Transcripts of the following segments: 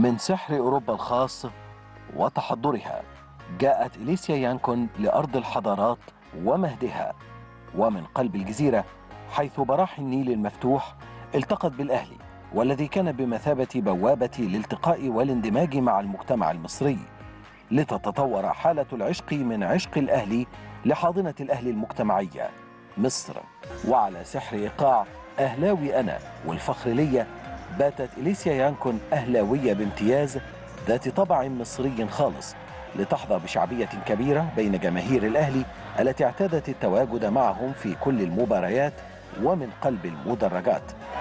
من سحر أوروبا الخاص وتحضرها جاءت إليسيا يانكون لأرض الحضارات ومهدها ومن قلب الجزيرة حيث براح النيل المفتوح التقت بالأهلي والذي كان بمثابة بوابة الالتقاء والاندماج مع المجتمع المصري لتتطور حالة العشق من عشق الأهلي لحاضنة الأهل المجتمعية مصر وعلى سحر إيقاع أهلاوي أنا والفخر ليا باتت إليسيا يانكون أهلاوية بامتياز ذات طبع مصري خالص لتحظى بشعبية كبيرة بين جماهير الأهلي التي اعتادت التواجد معهم في كل المباريات ومن قلب المدرجات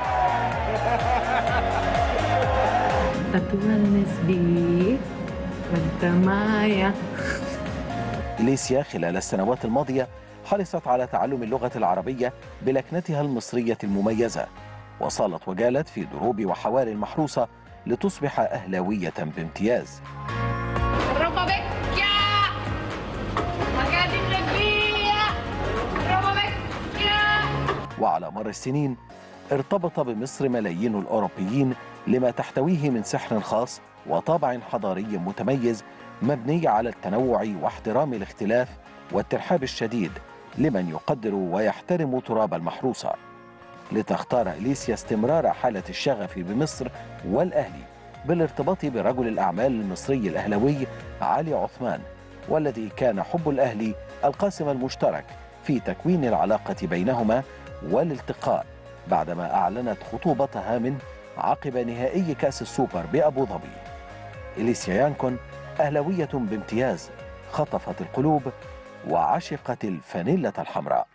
Atuales بيك وانت معايا إليسيا خلال السنوات الماضية حرصت على تعلم اللغة العربية بلكنتها المصرية المميزة وصالت وجالت في دروب وحواري المحروسة لتصبح أهلاوية بامتياز Roba vecchia! Magari via! Roba vecchia! وعلى مر السنين ارتبط بمصر ملايين الأوروبيين لما تحتويه من سحر خاص وطابع حضاري متميز مبني على التنوع واحترام الاختلاف والترحاب الشديد لمن يقدر ويحترم تراب المحروسة لتختار إليسيا استمرار حالة الشغف بمصر والأهلي بالارتباط برجل الأعمال المصري الأهلوي علي عثمان والذي كان حب الأهلي القاسم المشترك في تكوين العلاقة بينهما والالتقاء بعدما أعلنت خطوبتها من عقب نهائي كأس السوبر بأبو ظبي إليسيا يانكون أهلوية بامتياز خطفت القلوب وعشقت الفانيلة الحمراء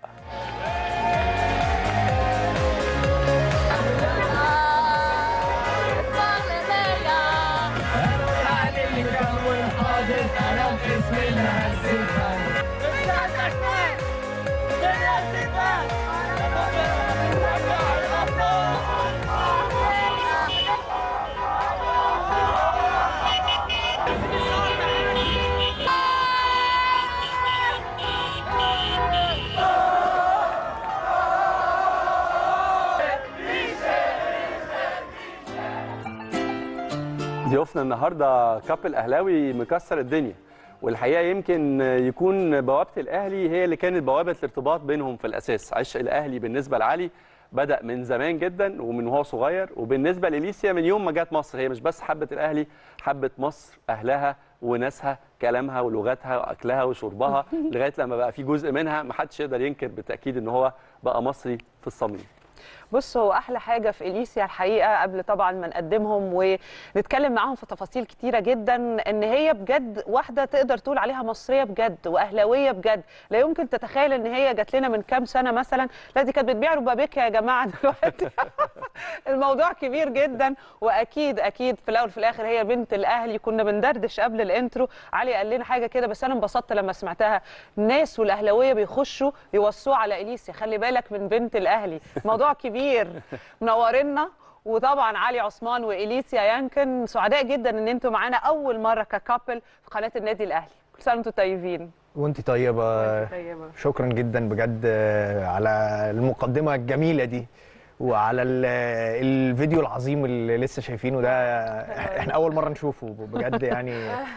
ضيوفنا النهارده كابل اهلاوي مكسر الدنيا والحقيقه يمكن يكون بوابه الاهلي هي اللي كانت بوابه الارتباط بينهم في الاساس عشق الاهلي بالنسبه لعلي بدا من زمان جدا ومن وهو صغير وبالنسبه لاليسيا من يوم ما جت مصر هي مش بس حبت الاهلي حبت مصر اهلها وناسها كلامها ولغتها واكلها وشربها لغايه لما بقى في جزء منها ما حدش يقدر ينكر بالتاكيد ان هو بقى مصري في الصميم بص هو احلى حاجه في اليسيا الحقيقه قبل طبعا ما نقدمهم ونتكلم معاهم في تفاصيل كتيره جدا ان هي بجد واحده تقدر تقول عليها مصريه بجد واهلاويه بجد لا يمكن تتخيل ان هي جات لنا من كام سنه مثلا لا دي كانت بتبيع ربابيك يا جماعه دلوقتي الموضوع كبير جدا واكيد اكيد في الاول وفي الاخر هي بنت الاهلي كنا بندردش قبل الانترو علي قال لنا حاجه كده بس انا انبسطت لما سمعتها الناس والاهلاويه بيخشوا يوصوا على اليسيا خلي بالك من بنت الاهلي موضوع كبير منورنا وطبعا علي عثمان واليسيا يانكن سعداء جدا ان انتوا معانا اول مره ككابل في قناه النادي الاهلي كل سنه وانتم طيبين وانت طيبه طيبه شكرا جدا بجد آه، على المقدمه الجميله دي وعلى ال- الفيديو العظيم اللي لسه شايفينه ده آه، احنا اول مره نشوفه بجد يعني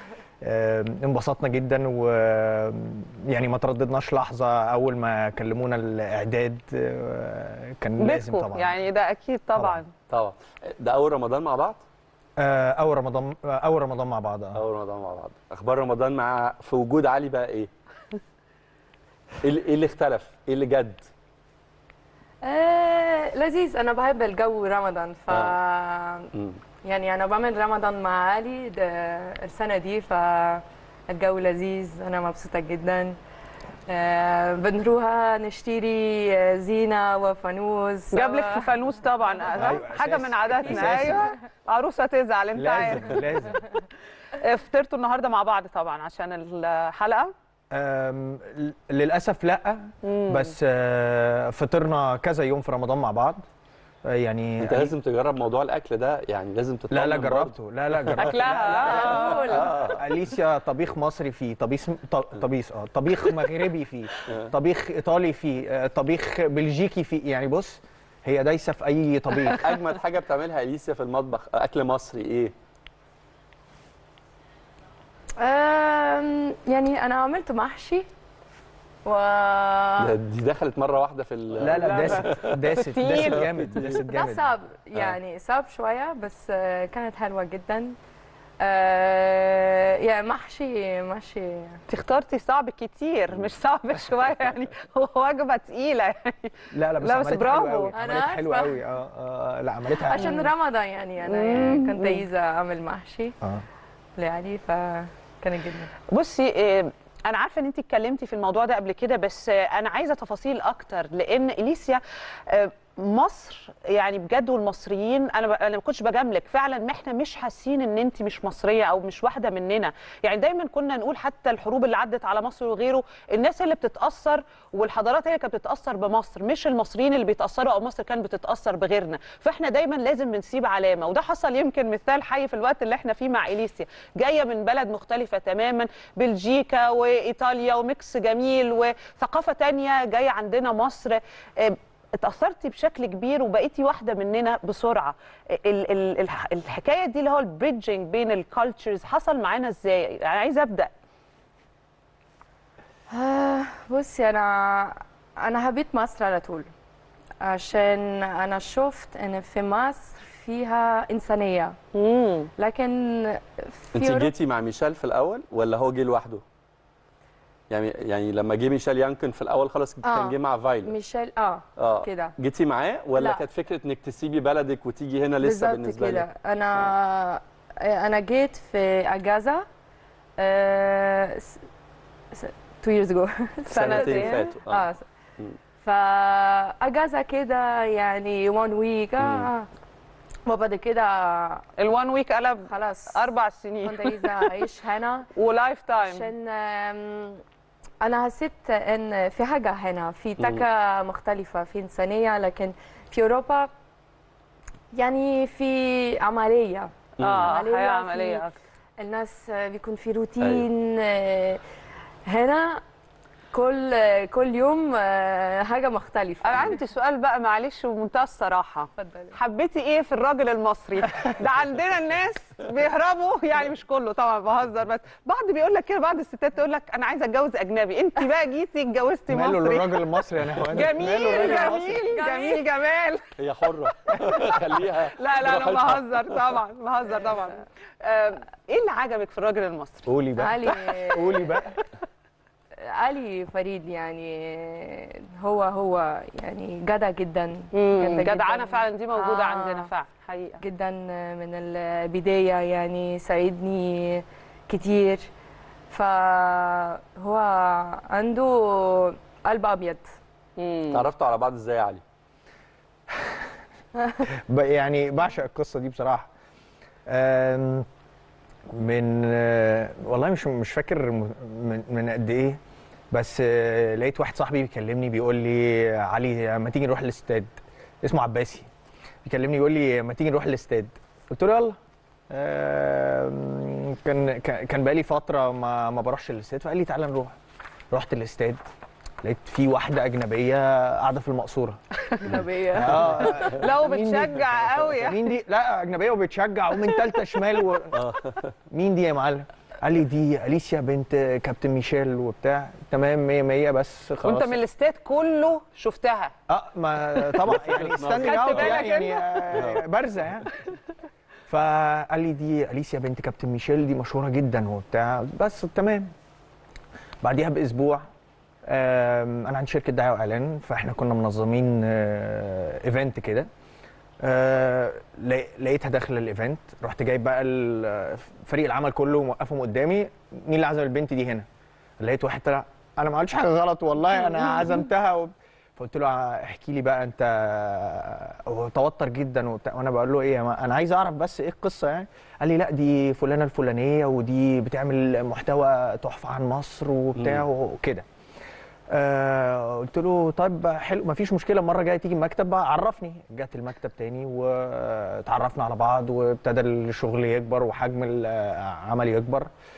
آه، انبسطنا جدا و يعني ما ترددناش لحظه اول ما كلمونا الاعداد آه، كان لازم بيتكم طبعا يعني ده اكيد طبعا طبعا ده اول رمضان مع بعض آه، اول رمضان آه، اول رمضان مع بعض آه. اول رمضان مع بعض اخبار رمضان مع في وجود علي بقى ايه ايه اللي- إيه اللي اختلف ايه اللي جد آه لذيذ انا بحب الجو رمضان ف مم. يعني انا بعمل رمضان مع علي ده السنه دي فالجو لذيذ انا مبسوطه جدا آه بنروح نشتري آه، زينه وفانوس جاب لك سوا. فانوس طبعا أيوة، حاجه أساسي. من عاداتنا أساسي. ايوه عروسه تزعل انت عارف لازم لازم فطرتوا النهارده مع بعض طبعا عشان الحلقه أم، ل- للاسف لا بس آه، فطرنا كذا يوم في رمضان مع بعض آه، يعني انت لازم تجرب موضوع الاكل ده يعني لازم تطمن لا لا برضه. جربته لا لا جربته اكلها آه. اليسيا طبيخ مصري فيه طبيخ ط- طبيخ اه طبيخ مغربي فيه طبيخ ايطالي فيه آه، طبيخ بلجيكي فيه يعني بص هي دايسه في اي طبيخ اجمد حاجه بتعملها اليسيا في المطبخ اكل مصري ايه أم، يعني انا عملت محشي و ده- دي دخلت مره واحده في ال- لا لا داست داست كتير. داست جامد داست ده جامد صعب يعني صعب شويه بس آه، كانت حلوه جدا آه، يعني محشي محشي انت اخترتي صعب كتير مش صعب شويه يعني هو وجبه تقيله يعني لا لا بس لا، بس عملتها برافو. حلوة قوي أنا عملتها حلوه عارفة. قوي اه اه لا عملتها عشان رمضان يعني انا مم. كنت عايزه اعمل محشي اه يعني فكانت جدا بصي آه، انا عارفه ان انت اتكلمتي في الموضوع ده قبل كده بس آه، انا عايزه تفاصيل اكتر لان اليسيا آه، مصر يعني بجد والمصريين انا ب... انا ما كنتش بجاملك فعلا ما احنا مش حاسين ان انت مش مصريه او مش واحده مننا يعني دايما كنا نقول حتى الحروب اللي عدت على مصر وغيره الناس اللي بتتاثر والحضارات هي اللي كانت بتتاثر بمصر مش المصريين اللي بيتاثروا او مصر كانت بتتاثر بغيرنا فاحنا دايما لازم بنسيب علامه وده حصل يمكن مثال حي في الوقت اللي احنا فيه مع اليسيا جايه من بلد مختلفه تماما بلجيكا وايطاليا وميكس جميل وثقافه تانية جايه عندنا مصر آه، اتأثرتي بشكل كبير وبقيتي واحدة مننا بسرعة ال- ال- الح- الحكاية دي اللي هو البريدجنج بين الكالتشرز حصل معانا ازاي؟ أنا عايزة أبدأ آه، بصي انا انا حبيت مصر على طول عشان انا شفت ان في مصر فيها انسانيه مم. لكن في انت أوروبا- جيتي مع ميشيل في الاول ولا هو جه لوحده؟ يعني يعني لما جه ميشيل يانكن في الاول خلاص كان آه. جه مع فايلر ميشيل اه اه كده جيتي معاه ولا لا. كانت فكره انك تسيبي بلدك وتيجي هنا لسه بالظبط بالنسبه كده لك؟ انا انا جيت في اجازه آه س- س- two years ago سنتين سنتين. فاتوا اه س- فاجازه كده يعني one week آه وبعد كده الوان ويك قلب خلاص أربع سنين كنت عايزه اعيش هنا ولايف تايم عشان آم، انا حسيت ان في حاجه هنا في تكه مختلفه في انسانيه لكن في اوروبا يعني في عمليه اه عملية حياة في- عملية أكتر الناس بيكون في روتين آه، هنا كل كل يوم آه، حاجه مختلفه أنا عندي سؤال بقى معلش ومنتهى الصراحة اتفضلي حبيتي ايه في الراجل المصري ده عندنا الناس بيهربوا يعني مش كله طبعا بهزر بس بعض بيقول لك كده بعض الستات تقول لك انا عايزه اتجوز اجنبي انت بقى جيتي اتجوزتي ماله مصري الراجل المصري يعني هو جميل جميل جميل جمال هي حره خليها لا لا انا براحتها. بهزر طبعا بهزر طبعا آم، ايه اللي عجبك في الراجل المصري قولي بقى علي قولي بقى علي فريد يعني هو هو يعني جدع جدا مم، جدع جدعانه جداً. فعلا دي موجوده آه. عندنا فعلا حقيقه جدا من البداية يعني ساعدني كتير فهو عنده قلب أبيض مم. تعرفتوا على بعض ازاي يا علي؟ ب- يعني بعشق القصه دي بصراحه آم، من آه، والله مش مش فاكر م- من من قد ايه بس آه، لقيت واحد صاحبي بيكلمني بيقول لي علي ما تيجي نروح الاستاد اسمه عباسي بيكلمني يقول لي ما تيجي نروح الاستاد قلت له يلا آم، كان كان كان بقالي فتره ما ما بروحش الاستاد فقال لي تعالى نروح رحت الاستاد لقيت في واحده اجنبيه قاعده في المقصوره أجنبية اه لو مين دي؟ بتشجع قوي مين دي؟ لا اجنبيه وبتشجع ومن ثالثه شمال و... مين دي يا معلم؟ قال لي دي اليسيا بنت كابتن ميشيل وبتاع تمام 100 100 بس خلاص وانت من الاستاد كله شفتها اه ما طبعا يعني استني خدت اوت بالك يعني, يعني آه، بارزه يعني فقال لي دي اليسيا بنت كابتن ميشيل دي مشهوره جدا وبتاع بس تمام بعديها باسبوع آم، انا عندي شركه دعايه واعلان فاحنا كنا منظمين آه، ايفنت كده آه، لا- لقيتها داخله الايفنت رحت جايب بقى ال- فريق العمل كله موقفهم قدامي مين اللي عزم البنت دي هنا لقيت واحد طلع انا ما عملتش حاجه غلط والله انا عزمتها و... فقلت له احكي لي بقى انت هو توتر جدا وبتاع وانا بقول له ايه يا ما- انا عايز اعرف بس ايه القصه يعني قال لي لا دي فلانه الفلانيه ودي بتعمل محتوى تحفه عن مصر وبتاع وكده آه قلت له طيب حلو مفيش مشكله المره الجايه تيجي المكتب بقى عرفني جت المكتب تاني وتعرفنا على بعض وابتدى الشغل يكبر وحجم العمل يكبر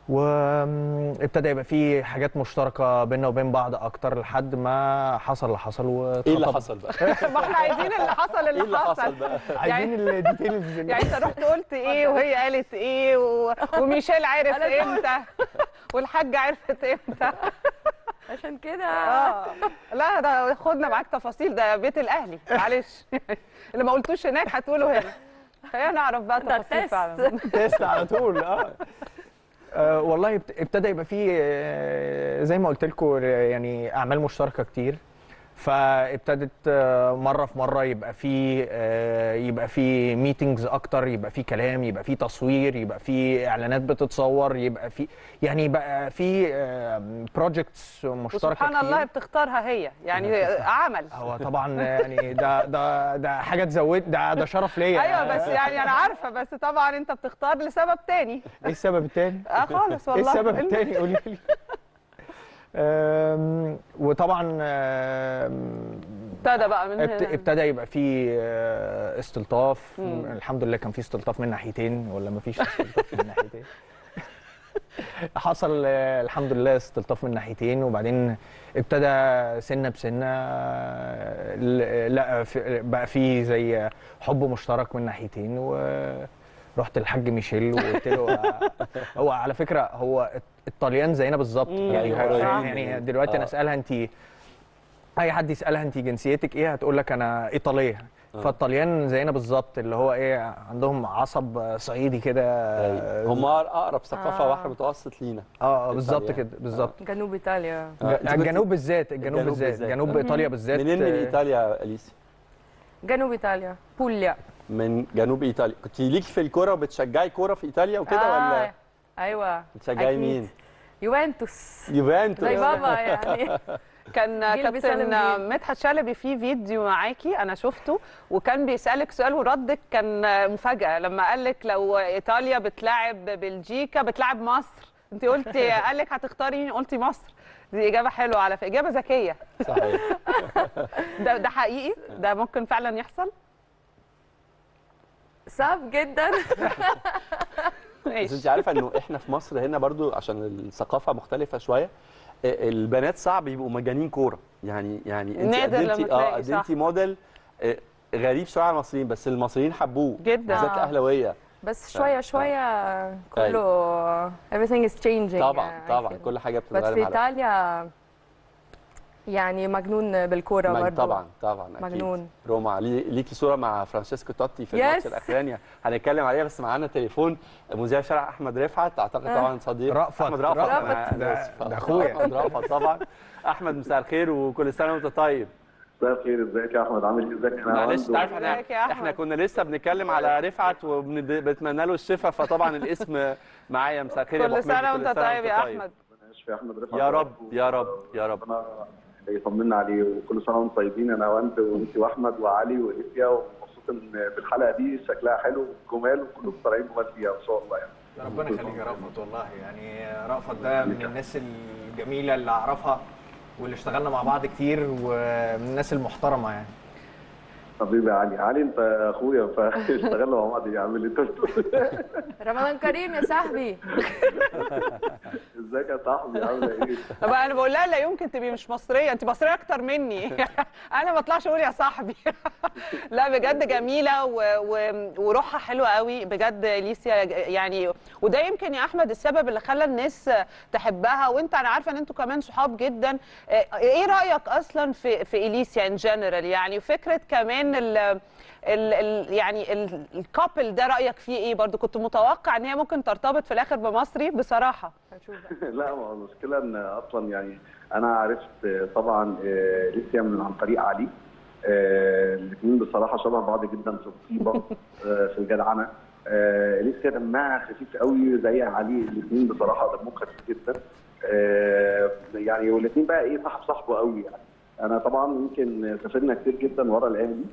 وابتدى يبقى في حاجات مشتركه بيننا وبين بعض اكتر لحد ما حصل اللي حصل ايه اللي واتخطب. حصل بقى؟ ما احنا عايزين اللي حصل ايه اللي اللي حصل حصل بقى؟ عايزين الديتيلز يعني انت رحت قلت ايه وهي قالت ايه و... وميشيل عرف أنا امتى والحاجه عرفت امتى عشان كده اه لا ده خدنا معاك تفاصيل ده بيت الاهلي معلش اللي ما قلتوش هناك هتقوله هنا خلينا نعرف بقى ده تفاصيل تيست. فعلا تيست على طول اه آه، والله ابت- ابتدى يبقى فيه آه، زي ما قلت لكم يعني اعمال مشتركه كتير فابتدت آه، مره في مره يبقى في آه، يبقى في ميتينجز اكتر يبقى في كلام يبقى في تصوير يبقى في اعلانات بتتصور يبقى في يعني بقى في بروجكتس مشتركه وسبحان كتير. الله بتختارها هي يعني عمل هو طبعا يعني ده ده ده حاجه تزود ده ده شرف ليا ايوه بس يعني انا عارفه بس طبعا انت بتختار لسبب تاني ايه السبب التاني؟ اه خالص ايه والله السبب التاني قولي لي أم، وطبعا أم، ابتدى بقى من ابت- هنا ابتدى يبقى في آه، استلطاف مم. الحمد لله كان في استلطاف من ناحيتين ولا ما فيش استلطاف من ناحيتين حصل آه، الحمد لله استلطاف من ناحيتين وبعدين ابتدى سنه بسنه آه، ل- لا في- بقى في زي حب مشترك من ناحيتين ورحت الحاج ميشيل وقلت له هو على فكره هو الطليان زينا بالظبط يعني أيوة، يعني دلوقتي انا آه. اسالها انت اي حد يسالها انت جنسيتك ايه هتقول لك انا ايطاليه فالطليان زينا بالظبط اللي هو ايه عندهم عصب صعيدي كده أيوة. هم اقرب ثقافه آه. بحر متوسط لينا اه بالظبط إيطاليا. كده بالظبط جنوب ايطاليا آه، أنت كنت- الجنوب بالذات الجنوب الجنوب بالذات بالذات. جنوب ايطاليا بالذات منين من آه، ايطاليا يا اليسي؟ جنوب ايطاليا بوليا من جنوب ايطاليا كنت ليك في الكوره وبتشجعي كوره في ايطاليا وكده ولا آه. ايوه بتشجعي أكيد. مين؟ يوفنتوس يوفنتوس زي بابا يعني كان جيل بيسلم كابتن جيل. مدحت شلبي في فيديو معاكي انا شفته وكان بيسالك سؤال وردك كان مفاجاه لما قال لك لو ايطاليا بتلاعب بلجيكا بتلاعب مصر انت قلتي قال لك هتختاري مين قلتي مصر دي اجابه حلوه على فكره اجابه ذكيه صحيح ده ده حقيقي ده ممكن فعلا يحصل صعب جدا بس ماشي انت عارفه انه احنا في مصر هنا برضو عشان الثقافه مختلفه شويه آه، البنات صعب يبقوا مجانين كوره يعني يعني انت نادر لما قدمتي تلاقي، اه صح. قدمتي موديل آه، غريب شويه على المصريين بس المصريين حبوه جدا. بالذات آه. الاهلاويه بس شويه شويه كله everything is changing طبعا يعني طبعا I feel. كل حاجه بس بتتغير في مع الوقت. ايطاليا يعني مجنون بالكوره مج- برضه طبعا طبعا اكيد مجنون. روما لي- ليكي صوره مع فرانشيسكو توتي في Yes. الماتش الاخراني هنتكلم عليها بس معانا تليفون مذيع شارع احمد رفعت اعتقد طبعا صديق رأفت. احمد رأفت رأفت. أنا ده- آسف. ده أخويا. احمد رأفت طبعا احمد مساء الخير وكل سنه وانت طيب مساء الخير ازيك يا احمد عامل ايه ازيك انا معلش عماد انت عارف احنا ازيك يا أحمد؟ احنا كنا لسه بنتكلم على رفعت وبنتمنى له الشفاء فطبعا الاسم معايا مساء الخير يا أبو كل حميد، سنه وانت طيب يا احمد ربنا يشفي احمد رفعت يا رب يا رب يا رب ربنا يطمنا عليه وكل سنه وانتم طيبين انا وانت وانت واحمد وعلي واليسيا ومبسوط ان بالحلقه دي شكلها حلو وجمال وكلكم طالعين جمال فيها ان شاء الله يعني ربنا يخليك يا رأفت والله يعني رأفت ده من الناس الجميله اللي اعرفها واللي اشتغلنا مع بعض كتير ومن الناس المحترمه يعني حبيبي يا علي علي انت اخويا فاشتغلنا مع بعض يا عم اللي انت بتقوله. رمضان كريم يا صاحبي ازيك يا صاحبي عامله ايه؟ طب انا بقول لها لا يمكن تبقي مش مصريه انت مصريه اكتر مني انا ما اطلعش اقول يا صاحبي لا بجد جميله و... و... وروحها حلوه قوي بجد ليسيا يعني وده يمكن يا احمد السبب اللي خلى الناس تحبها وانت انا عارفه ان انتوا كمان صحاب جدا ايه رايك اصلا في في اليسيا ان جنرال يعني فكره كمان ال... ال ال يعني ال- الكابل ده رايك فيه ايه برضو كنت متوقع ان هي ممكن ترتبط في الاخر بمصري بصراحه هنشوف بقى. لا ما هو المشكله ان اصلا يعني انا عرفت طبعا آه، ليسيا من عن طريق علي الاثنين بصراحه شبه بعض جدا في الطيبه آه، في الجدعنه آه، ليسيا دمها خفيف قوي زي علي الاثنين بصراحه دمهم خفيف جدا آه، يعني والاثنين بقى ايه صاحب صاحبه قوي يعني انا طبعا يمكن سافرنا كتير جدا ورا الاهلي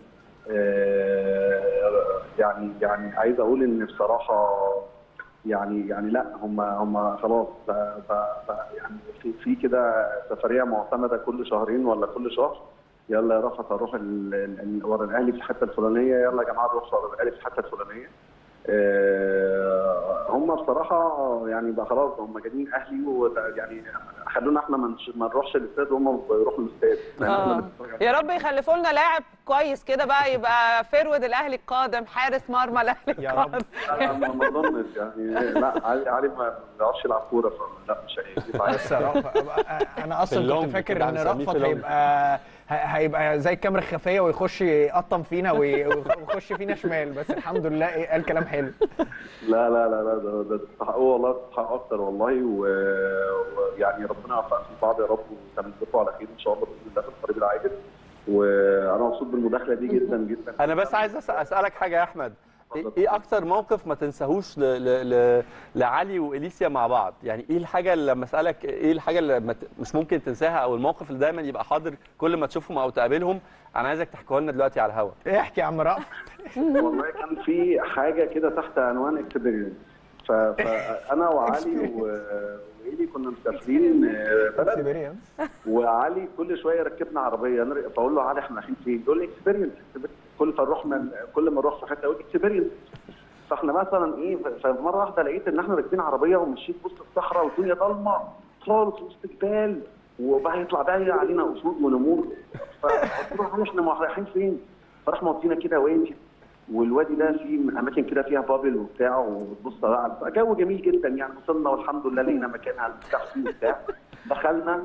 آه، يعني يعني عايز اقول ان بصراحه يعني يعني لا هم هم خلاص ب- ب- ب- يعني في في كده سفريه معتمده كل شهرين ولا كل شهر يلا يا رفعت هنروح ال- ال- ورا الاهلي في الحته الفلانيه يلا يا جماعه نروح ورا الاهلي في الحته الفلانيه آه، هم بصراحه يعني بقى خلاص هم جايين اهلي ويعني خلونا احنا ما نش- ما نروحش الاستاد وهم يروحوا الاستاد يعني إحنا آه. بنتفرج على- يا رب يخلفوا لنا لاعب كويس كده بقى يبقى فرود الاهلي القادم حارس مرمى الاهلي يا رب. القادم لا، ما ما اظنش يعني لا علي علي ما بيعرفش يلعب كوره فلا مش هيجيب علي. بس رأفت انا اصلا اللونج كنت فاكر كده ان هنسميه في رأفت اللونج. هيبقى ه- هيبقى زي الكاميرا الخفيه ويخش يقطم فينا وي- ويخش فينا شمال بس الحمد لله إيه، قال كلام حلو لا لا لا لا ده ده تستحقوا والله تستحقوا اكتر والله و- ويعني ربنا يوفقكم في بعض يا رب وتمسكوا على خير ان شاء الله باذن الله في القريب العاجل وانا مبسوط بالمداخله دي جدا جدا انا بس عايز أس- اسالك حاجه يا احمد إيه- اتفضل. ايه اكتر موقف ما تنساهوش ل... ل... ل... لعلي واليسيا مع بعض يعني ايه الحاجه اللي لما اسالك ايه الحاجه اللي ما ت... مش ممكن تنساها او الموقف اللي دايما يبقى حاضر كل ما تشوفهم او تقابلهم انا عايزك تحكيه لنا دلوقتي على الهوا احكي يا عم رأفت والله كان في حاجه كده تحت عنوان اكسبيرينس فانا وعلي و- وايلي كنا مسافرين آه، بلد وعلي كل شويه ركبنا عربيه نر- فاقول له علي احنا رايحين فين؟ يقول لي اكسبيرينس كل فنروح من كل ما نروح في حته يقول لي اكسبيرينس فاحنا مثلا ايه ف- فمره واحده لقيت ان احنا راكبين عربيه وماشيين في وسط الصحراء والدنيا ضلمه خالص وسط جبال وبقى يطلع بقى علينا اسود ونمور فقلت له علي احنا رايحين فين؟ فراح مودينا كده وادي والوادي ده فيه اماكن كده فيها بابل وبتاع وبتبص بقى على جو جميل جدا يعني وصلنا والحمد لله لقينا مكان على المفتاح فيه وبتاع دخلنا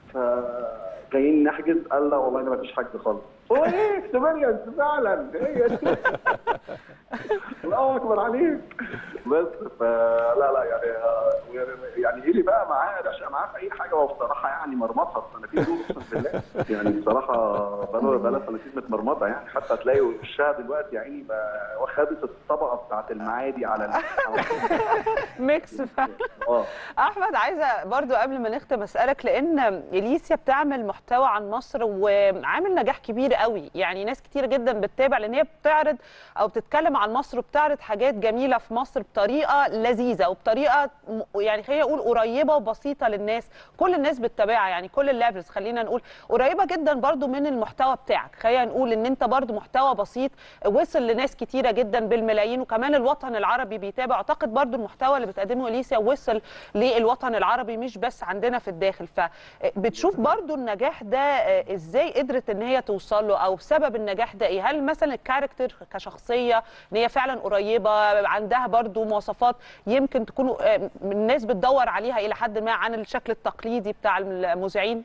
فجايين نحجز قال لا والله ما فيش حجز خالص هو ايه اكسبيرينس فعلا هي دي. الله اكبر عليك بس فلا لا يعني يعني ايه اللي بقى معاه رشقه معاه في اي حاجه هو بصراحه يعني مرمطها السنتين دول اقسم بالله يعني بصراحه بقى بقى سنتين متمرمطه يعني حتى تلاقي وشها دلوقتي يا عيني بقى واخدت الطبقه بتاعت المعادي على ال- ميكس فعلا. اه احمد عايزه برضو قبل ما نختم اسالك لان اليسيا بتعمل محتوى عن مصر وعامل نجاح كبير قوي يعني ناس كتير جدا بتتابع لان هي بتعرض او بتتكلم عن مصر وبتعرض حاجات جميله في مصر بطريقه لذيذه وبطريقه م- يعني خلينا نقول قريبه وبسيطه للناس كل الناس بتتابعها يعني كل الليفلز خلينا نقول قريبه جدا برضو من المحتوى بتاعك خلينا نقول ان انت برضو محتوى بسيط وصل لناس كتيره جدا بالملايين وكمان الوطن العربي بيتابع اعتقد برضو المحتوى اللي بتقدمه اليسيا وصل للوطن العربي مش بس عندنا في الداخل فبتشوف برضو النجاح ده آه، ازاي قدرت ان هي توصل له او سبب النجاح ده ايه هل مثلا الكاركتر كشخصيه ان هي فعلا قريبه عندها برضو مواصفات يمكن تكون آه، الناس بتدور عليها الى حد ما عن الشكل التقليدي بتاع المذيعين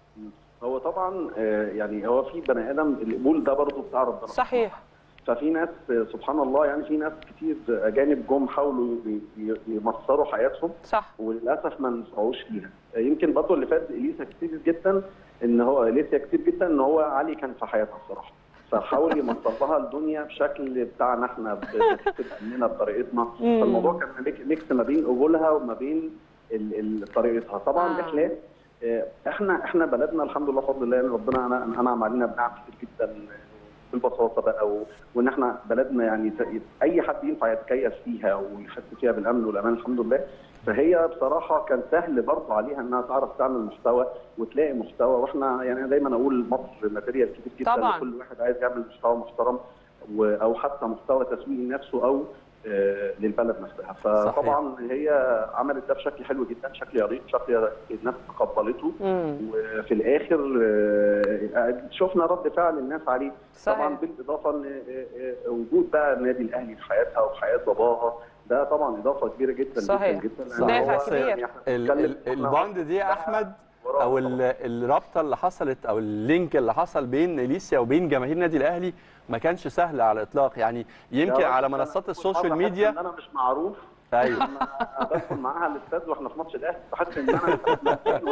هو طبعا آه، يعني هو في بني ادم القبول ده برضه بتاع ربنا صحيح ففي ناس آه، سبحان الله يعني في ناس كتير اجانب جم حاولوا ي- ي- يمصروا حياتهم صح وللاسف ما نفعوش فيها يمكن برضه اللي فات اليسا كتير جدا ان هو اليسا كتير جدا ان هو علي كان في حياتها الصراحه فحاول يمصر لها الدنيا بشكل بتاعنا احنا بتبقى مننا بطريقتنا مم. فالموضوع كان ميك- ميكس ما بين قبولها وما بين ال- ال- طريقتها طبعا آه. ده خلاف آه، احنا احنا بلدنا الحمد لله بفضل الله يعني ربنا أنا- انعم علينا بنعم كتير جدا بالبساطه بقى و- وان احنا بلدنا يعني ت- اي حد ينفع يتكيف فيها ويحس فيها بالامن والامان الحمد لله فهي بصراحه كان سهل برضه عليها انها تعرف تعمل محتوى وتلاقي محتوى واحنا يعني أنا دايما اقول مصر ماتيريال كتير جدا طبعاً. كل واحد عايز يعمل محتوى محترم و- او حتى محتوى تسويقي لنفسه او آه، للبلد نفسها فطبعا هي عملت ده بشكل حلو جدا شكل يليق شكل الناس تقبلته مم. وفي الاخر آه، شفنا رد فعل الناس عليه صحيح. طبعا بالاضافه ان آه، آه، وجود بقى النادي الاهلي في حياتها وفي حياه باباها ده طبعا اضافه كبيره جدا صحيح. جدا جدا صحيح. لأن هو دافع كبير. يعني إحنا ال- بنتكلم- ال- الباند دي يا احمد وراها او طبعاً. ال- الرابطه اللي حصلت او اللينك اللي حصل بين اليسيا وبين جماهير النادي الاهلي ما كانش سهل على الاطلاق يعني يمكن يا على راجل منصات أنا السوشيال بحس ميديا ان انا مش معروف ايوه انا بدخل معاها الاستاد واحنا في ماتش الاهلي بحس ان انا لا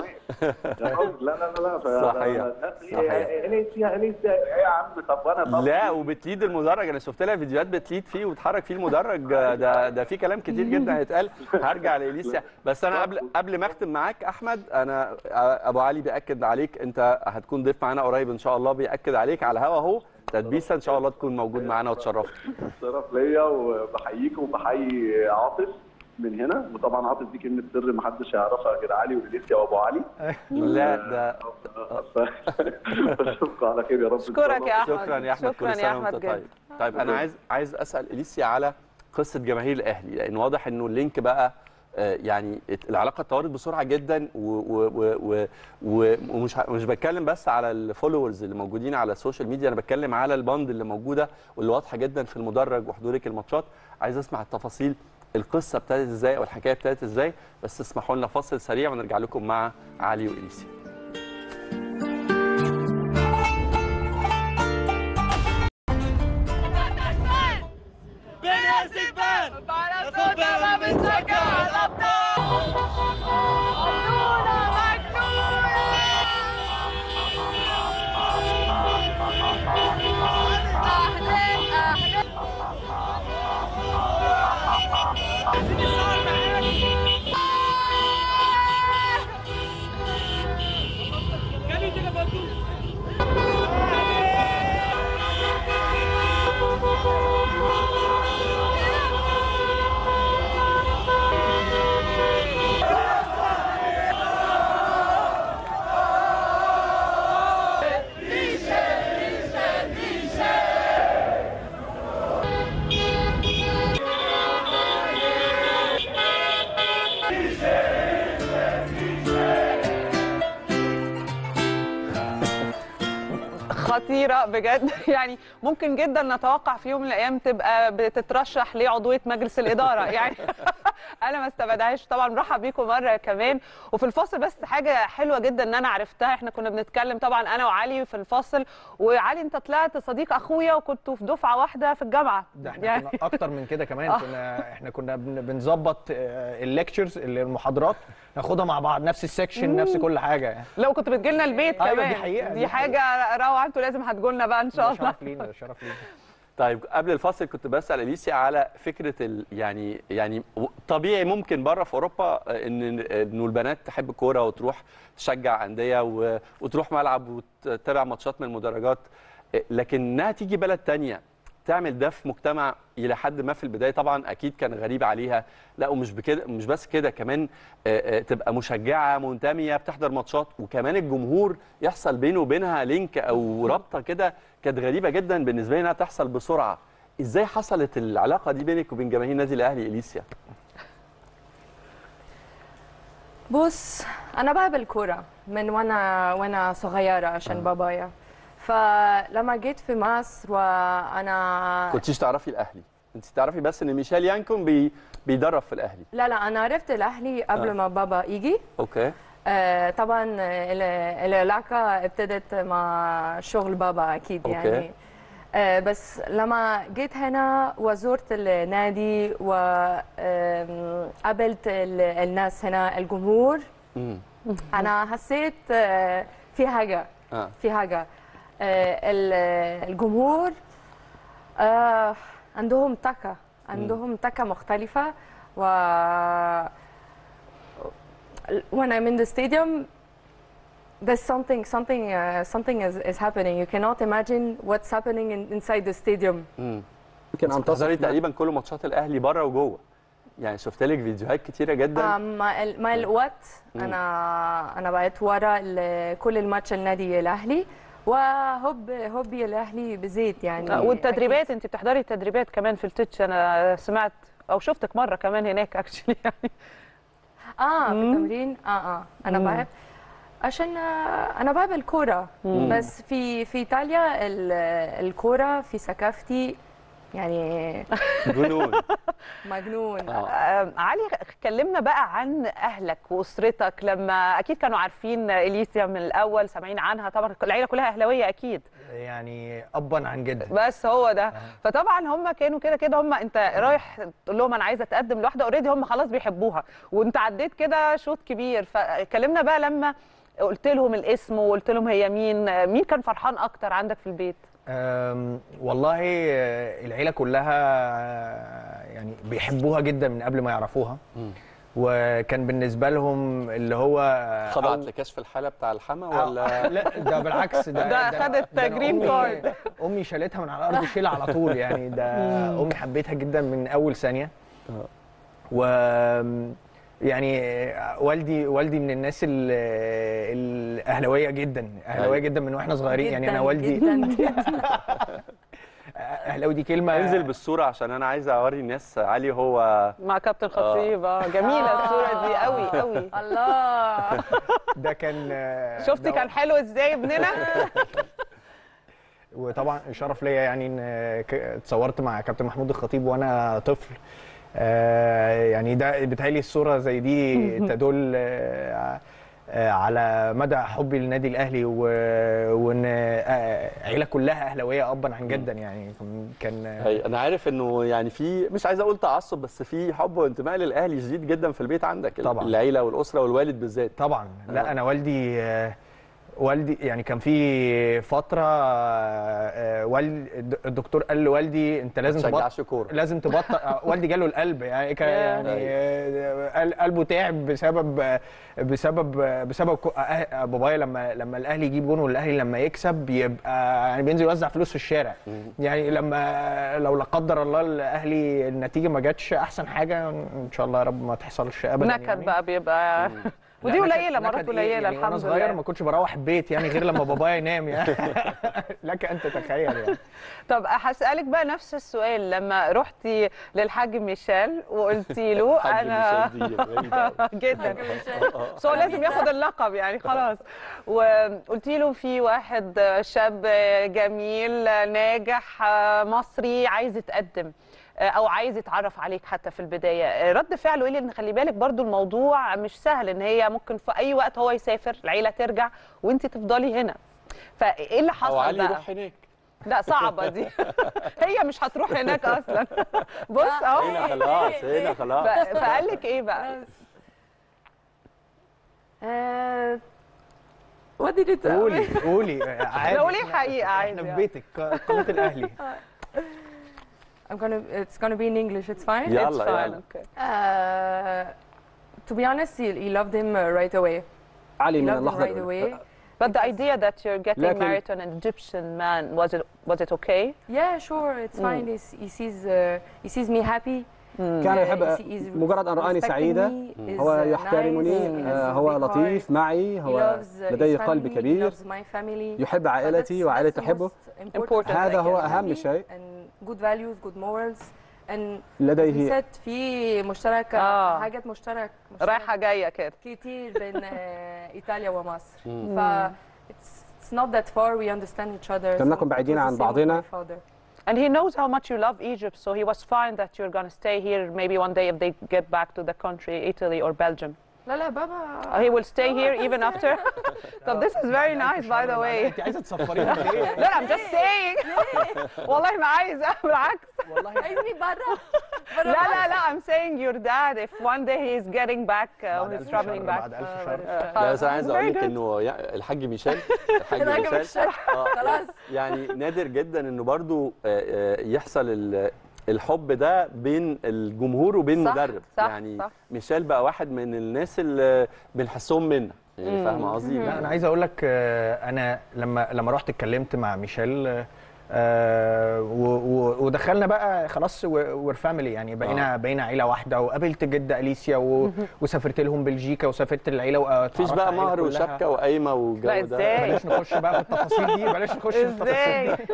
لا لا لا ف- صحيح. لا، صحيح. إيه- ليه فيها ليه فيها ايه يا عم طب وانا طب لا وبتليد المدرج انا شفت لها فيديوهات بتليد فيه وتحرك فيه المدرج ده ده في كلام كتير جدا هيتقال هرجع لاليسيا بس انا قبل قبل ما اختم معاك احمد انا ابو علي بياكد عليك انت هتكون ضيف معانا قريب ان شاء الله بياكد عليك على الهوا اهو تدبيسه ان شاء الله تكون موجود معانا وتشرفنا شرف ليا وبحييكم وبحيي عاطف من هنا وطبعا عاطف دي كلمه سر محدش يعرفها غير علي وليسيا وابو علي لا ده اشوفكم على خير يا رب إن شاء اشكرك الله. يا احمد شكرا يا احمد شكرا كل يا سنه وانت احمد طيب جد طيب انا عايز عايز اسال اليسيا على قصه جماهير الاهلي لان واضح انه اللينك بقى آه، يعني ات- العلاقه اتطورت بسرعه جدا و- و- و- و- و- ومش ه- مش بتكلم بس على الفولورز اللي موجودين على السوشيال ميديا انا بتكلم على الباند اللي موجوده واللي واضحه جدا في المدرج وحضورك الماتشات عايز اسمع التفاصيل القصه ابتدت ازاي او الحكايه ابتدت ازاي بس اسمحوا لنا فاصل سريع ونرجع لكم مع علي واليسي Para toda la butaca, الأبطال مجنونة مجنونة أهلا أهلا خطيره بجد يعني ممكن جدا نتوقع في يوم من الايام تبقى بتترشح لعضويه مجلس الاداره يعني انا ما استبعدهاش طبعا مرحب بيكم مره كمان وفي الفاصل بس حاجه حلوه جدا ان انا عرفتها احنا كنا بنتكلم طبعا انا وعلي في الفاصل وعلي انت طلعت صديق اخويا وكنتوا في دفعه واحده في الجامعه ده احنا كنا اكتر من كده كمان آه. كنا احنا كنا بن- بنظبط الليكتشرز المحاضرات ناخدها مع بعض نفس السكشن نفس كل حاجه يعني لو كنت بتجي لنا البيت أيوة، كمان دي حقيقة، دي دي حاجه روعه انتوا لازم هتجوا لنا بقى ان شاء ده الله شرف لينا ده شرف لينا طيب قبل الفاصل كنت بسال اليسي على فكره ال يعني يعني طبيعي ممكن بره في اوروبا ان انه البنات تحب الكوره وتروح تشجع انديه و- وتروح ملعب وتتابع ماتشات من المدرجات لكن انها تيجي بلد تانية تعمل ده في مجتمع الى حد ما في البدايه طبعا اكيد كان غريب عليها لا ومش بكده مش بس كده كمان آه، آه، تبقى مشجعه منتميه بتحضر ماتشات وكمان الجمهور يحصل بينه وبينها لينك او رابطه كده كانت غريبه جدا بالنسبه لي انها تحصل بسرعه ازاي حصلت العلاقه دي بينك وبين جماهير النادي الاهلي اليسيا بص انا بحب الكوره من وانا وانا صغيره عشان بابايا فلما جيت في مصر وانا كنتيش تعرفي الاهلي انت تعرفي بس ان ميشيل يانكون بي بيدرب في الاهلي لا لا انا عرفت الاهلي قبل آه. ما بابا يجي اوكي آه، طبعا آه، ال- العلاقه ابتدت مع شغل بابا اكيد أوكي. يعني آه، بس لما جيت هنا وزرت النادي وقابلت الناس هنا الجمهور امم انا حسيت آه، في حاجه اه في حاجه آه، ال- الجمهور آه، عندهم طاقه عندهم طاقه مختلفه و when I'm in the stadium there's something something uh, something is, is happening you cannot imagine what's happening in, inside the stadium امم يمكن عن تحضري تقريبا كل ماتشات الاهلي بره وجوه يعني شفت لك فيديوهات كتيره جدا آه، مع ال- مع الوقت انا انا بقيت ورا ال- كل الماتش النادي الاهلي وحب حبي الاهلي بزيد يعني آه، والتدريبات انت بتحضري التدريبات كمان في التتش انا سمعت او شفتك مره كمان هناك اكشلي يعني اه في التمرين اه اه انا بحب عشان آه، انا بحب الكوره بس في في ايطاليا ال- الكوره في ثقافتي يعني جنون مجنون اه آه، علي كلمنا بقى عن اهلك واسرتك لما اكيد كانوا عارفين اليسيا من الاول سامعين عنها طبعا العيله كلها اهلاويه اكيد يعني ابا عن جدا بس هو ده فطبعا هم كانوا كده كده هم انت رايح تقول لهم انا عايزه اتقدم لواحده اوريدي هم خلاص بيحبوها وانت عديت كده شوط كبير فكلمنا بقى لما قلت لهم الاسم وقلت لهم هي مين مين كان فرحان اكتر عندك في البيت أم، والله آه، العيله كلها آه، يعني بيحبوها جدا من قبل ما يعرفوها وكان بالنسبه لهم اللي هو آه، خضعت أو- لكشف الحاله بتاع الحما آه، ولا لا ده بالعكس ده ده أخدت ده أنا جرين أمي- كارد. امي شالتها من على الارض شيلها على طول يعني ده امي حبيتها جدا من اول ثانيه و يعني والدي والدي من الناس ال- الاهلاويه جدا اهلاويه أيوة. جدا من واحنا صغيرين يعني انا جداً، والدي جدا جدا اهلاوي دي كلمه انزل بالصوره عشان انا عايز اوري الناس علي هو مع كابتن خطيب اه جميله الصوره دي قوي قوي الله ده كان آه، شفتي ده- كان حلو ازاي ابننا وطبعا شرف ليا يعني ان ك- اتصورت مع كابتن محمود الخطيب وانا طفل آه، يعني ده بيتهيألي الصوره زي دي تدل آه، آه، على مدى حبي للنادي الاهلي و- وان آه، عيله كلها اهلاويه ابا عن جدا يعني كان هي انا عارف انه يعني في مش عايز اقول تعصب بس في حب وانتماء للاهلي شديد جدا في البيت عندك طبعاً. العيله والاسره والوالد بالذات طبعا لا آه. انا والدي آه، والدي يعني كان في فتره آه، والد الدكتور قال لوالدي انت لازم ما تبطل تشجعش كوره لازم تبطل آه، والدي جاله القلب يعني كان يعني آه، قل- قلبه تعب بسبب آه، بسبب آه، بسبب كو- آه، آه، بابايا لما لما الاهلي يجيب جون والاهلي لما يكسب يبقى يعني بينزل يوزع فلوس في الشارع يعني لما لو لا قدر الله الاهلي النتيجه ما جاتش احسن حاجه ان شاء الله يا رب ما تحصلش ابدا نكد يعني. بقى بيبقى ودي لا، نكد- قليله مرات نكد إيه؟ قليله يعني وانا الحمد صغير لله ما كنتش بروح البيت يعني غير لما بابايا ينام يعني لك ان تتخيل يعني طب هسألك بقى نفس السؤال لما رحتي للحاج ميشيل وقلتي له حاج انا ميشيل دي غريبة أوي. جدا بس هو لازم ياخد اللقب يعني خلاص وقلتي له في واحد شاب جميل ناجح مصري عايز يتقدم او عايز يتعرف عليك حتى في البدايه رد فعله ايه لان خلي بالك برضو الموضوع مش سهل ان هي ممكن في اي وقت هو يسافر العيله ترجع وانت تفضلي هنا فايه اللي او حصل علي بقى يروح هناك لا صعبة دي هي مش هتروح هناك أصلا بص أهو هنا خلاص هنا ف- خلاص فقال لك إيه بقى؟ Uh, what did it tell me? قولي قولي عادي لا، قولي إحنا- حقيقة عادي احنا في يعني. بيتك قناه الاهلي I'm gonna. It's gonna be in English. It's fine. Yeah. It's يلا، fine, يلا. okay. Uh, to be honest, he, he loved him uh, right away. علي He من loved him اللحظه right الأولى. away. But the idea that you're getting لكن- married to an Egyptian man, was it was it okay? Yeah, sure. It's fine. He, s- he sees uh, he sees me happy. كان Uh, يحب he- he's مجرد ان رآني respecting سعيدة me, is, هو uh, يحترمني nice, آه، has a هو big لطيف heart. معي He هو loves, uh, لديه his قلب family, he كبير loves my family. يحب So عائلتي that's- وعائلتي that's the تحبه most Important. هذا هو like a أهم family شيء. and good values, good morals and لديه ست في مشترك آه. حاجات مشترك, مشترك رايحة جاية كده. كتير بين آه، ايطاليا ومصر ف it's, it's not that far we understand each other لم so نكن it بعيدين was the عن same with بعضنا. my father. And he knows how much you love Egypt, so he was fine that you're gonna stay here maybe one day if they get back to the country, Italy or Belgium. لا لا بابا Uh, he will stay here even after. so this is very nice, by the way. انت عايزه تصفريني ليه؟ لا I'm just saying. والله ما عايزة بالعكس. عايزني برا لا لا لا I'm saying your dad if one day he is getting back uh, بعد he's ألف traveling شر، back. بعد ألف شر. لا بس انا عايز Very اقول لك good. انه يع- الحاج ميشيل الحاج الحاج ميشيل ميشيل. آه، خلاص. يعني نادر جدا انه برضو آه، آه، يحصل ال- الحب ده بين الجمهور وبين صح، المدرب صح، يعني صح. ميشيل بقى واحد من الناس اللي بنحسهم منا يعني فاهمه قصدي لا انا عايز اقول لك آه، انا لما لما رحت اتكلمت مع ميشيل آه، و- و- ودخلنا بقى خلاص وير فاميلي يعني بقينا آه. بقينا عيله واحده وقابلت جده اليسيا و- وسافرت لهم بلجيكا وسافرت العيله واتعرفت مفيش بقى على العيلة مهر كلها. وشبكه وقايمه والجو لا، ده إزاي؟ بلاش نخش بقى في التفاصيل دي بلاش نخش في التفاصيل ازاي؟ دي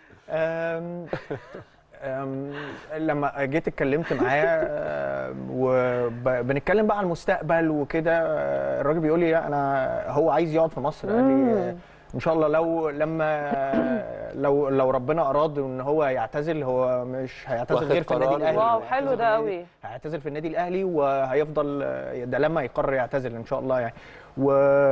أم أم لما جيت اتكلمت معاه أم، وبنتكلم بقى على المستقبل وكده أه، الراجل بيقول لي لا انا هو عايز يقعد في مصر قال لي أه، ان شاء الله لو لما لو لو ربنا اراد ان هو يعتزل هو مش هيعتزل واخد غير في النادي قرار. الاهلي واو هيعتزل حلو في ده النادي- قوي. هيعتزل في النادي الاهلي وهيفضل ده لما يقرر يعتزل ان شاء الله يعني و...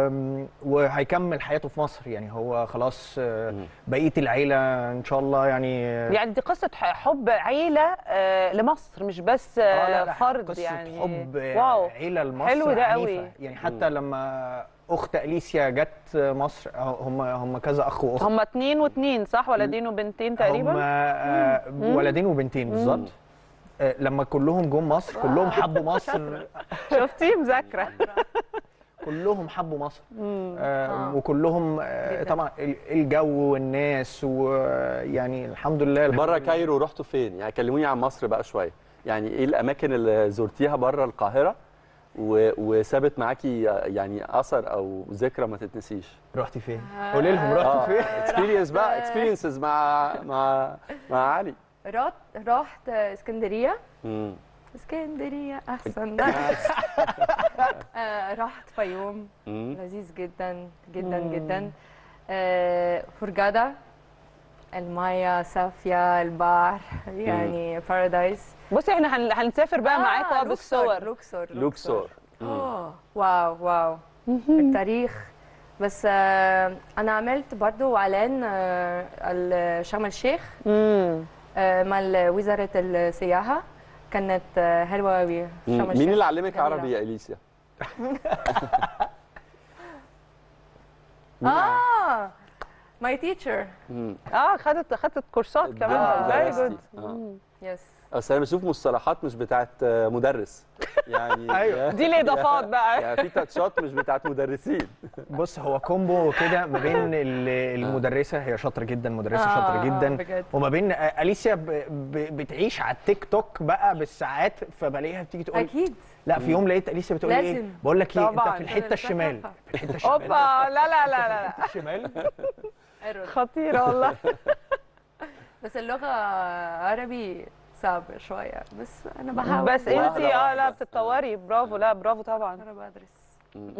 وهيكمل حياته في مصر يعني هو خلاص آه، بقيه العيله ان شاء الله يعني يعني دي قصة ح- حب عيلة آه، لمصر مش بس آه، آه، لا، لا، فرد قصة يعني حب واو عيله لمصر حلو ده عنيفة. قوي. يعني حتى لما اخت اليسيا جت مصر آه، هم هم كذا اخ واخت هم اتنين واتنين صح ولدين وبنتين هم تقريبا آه، ولدين وبنتين بالظبط آه، لما كلهم جم مصر كلهم حبوا مصر شفتي مذاكرة كلهم حبوا مصر آه وكلهم آه طبعا ال- الجو والناس ويعني الحمد لله الحمد بره لله. كايرو رحتوا فين يعني كلموني عن مصر بقى شويه يعني ايه الاماكن اللي زرتيها بره القاهره و- وسابت معاكي يعني اثر او ذكرى ما تتنسيش رحتي فين؟ قولي لهم رحتي فين؟ اكسبيرينس بقى اكسبيرينسز مع مع مع علي رحت رحت اسكندريه مم. اسكندريه احسن آه، رحت فيوم مم. لذيذ جدا جدا جدا آه، فرجاده المياه صافيه البحر يعني بارادايس بصي احنا هن- هنسافر بقى معاكم آه بالصور لوكسور لوكسور مم. آه، واو واو التاريخ بس آه، انا عملت برضو اعلان آه، ال- شرم الشيخ امم آه، مع ال- وزاره السياحه كانت آه، حلوه قوي مم. شرم الشيخ مين اللي علمك جميلة. عربي يا اليسيا؟ مين اه ماي تيتشر مم. اه خدت خدت كورسات كمان آه، فيري درستي. جود آه. يس بس انا بشوف مصطلحات مش بتاعت آه، مدرس يعني أيوة. دي الاضافات بقى يعني في تاتشات مش بتاعت مدرسين بص هو كومبو كده ما بين ال- المدرسه هي شاطره جدا مدرسه آه، شاطره آه، جدا بجد. وما بين اليسيا ب- ب- بتعيش على التيك توك بقى بالساعات فبلاقيها بتيجي تقول اكيد لا في يوم لقيت اليسيا بتقول لي ايه لازم. بقول لك ايه انت طبعاً. في الحته الشمال في الحته الشمال اوبا لا لا لا لا الحته الشمال ايرور خطيره والله بس اللغه عربي صعب شويه بس انا بحاول بس انت واحدة اه واحدة. لا بتتطوري برافو لا برافو طبعا انا بدرس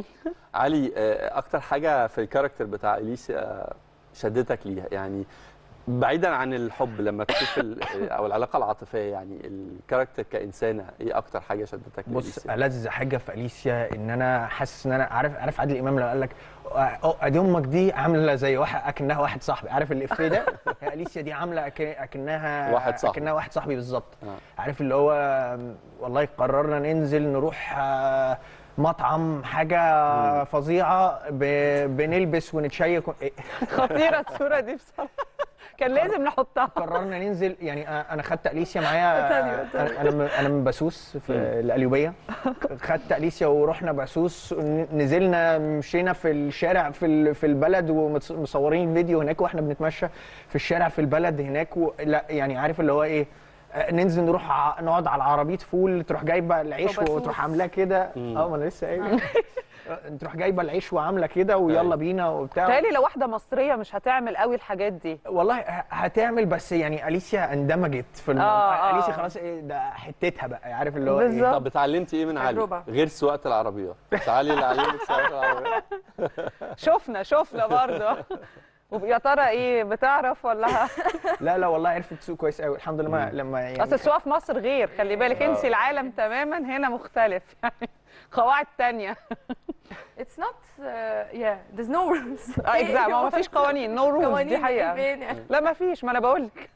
علي آه، اكتر حاجه في الكاركتر بتاع اليسيا شدتك ليها يعني بعيدا عن الحب لما تشوف ال- او العلاقه العاطفيه يعني الكاركتر كانسانه ايه اكتر حاجه شدتك بص لإليسيا؟ ألذ حاجه في اليسيا ان انا حاسس ان انا عارف عارف عادل امام لما قال لك اه ادي امك دي عامله زي واحد اكنها واحد صاحبي عارف الافيه ده هي اليسيا دي عامله أك- اكنها واحد صاحبي. اكنها واحد صاحبي بالظبط آه. عارف اللي هو والله قررنا ننزل نروح آه، مطعم حاجه فظيعه ب- بنلبس ونتشيك ون- إيه، خطيره الصوره دي بصراحه كان لازم نحطها قررنا ننزل يعني آه، انا خدت اليسيا معايا تاني، آه، انا انا من- انا من باسوس في القليوبيه خدت اليسيا ورحنا باسوس ن- نزلنا مشينا في الشارع في ال- في البلد ومصورين فيديو هناك واحنا بنتمشى في الشارع في البلد هناك و... لا يعني عارف اللي هو ايه آه، ننزل نروح ع- نقعد على عربيه فول تروح جايبه العيش وبسوس. وتروح عاملاه كده اه ما انا لسه قايل آه، تروح جايبه العيش وعامله كده ويلا أيوة. بينا وبتاع تهيألي لو واحده مصريه مش هتعمل قوي الحاجات دي والله ه- هتعمل بس يعني اليسيا اندمجت في الموضوع آه، آه. اليسيا خلاص ايه ده حتتها بقى عارف اللي هو بالظبط. ايه طب اتعلمتي ايه من علي تجربة. غير سواقه العربيات تعالي اللي علمك سواقه العربيات شفنا شفنا برضه ويا ترى ايه بتعرف ولا لا لا والله عرفت تسوق كويس قوي الحمد لله ما لما يعني اصل السواقه في مصر غير خلي بالك انسي العالم تماما هنا مختلف يعني قواعد تانية It's not uh, yeah there's no rules اه اكزاكت ما فيش قوانين نو رولز قوانين دي حقيقه فين يعني لا ما فيش ما انا بقول لك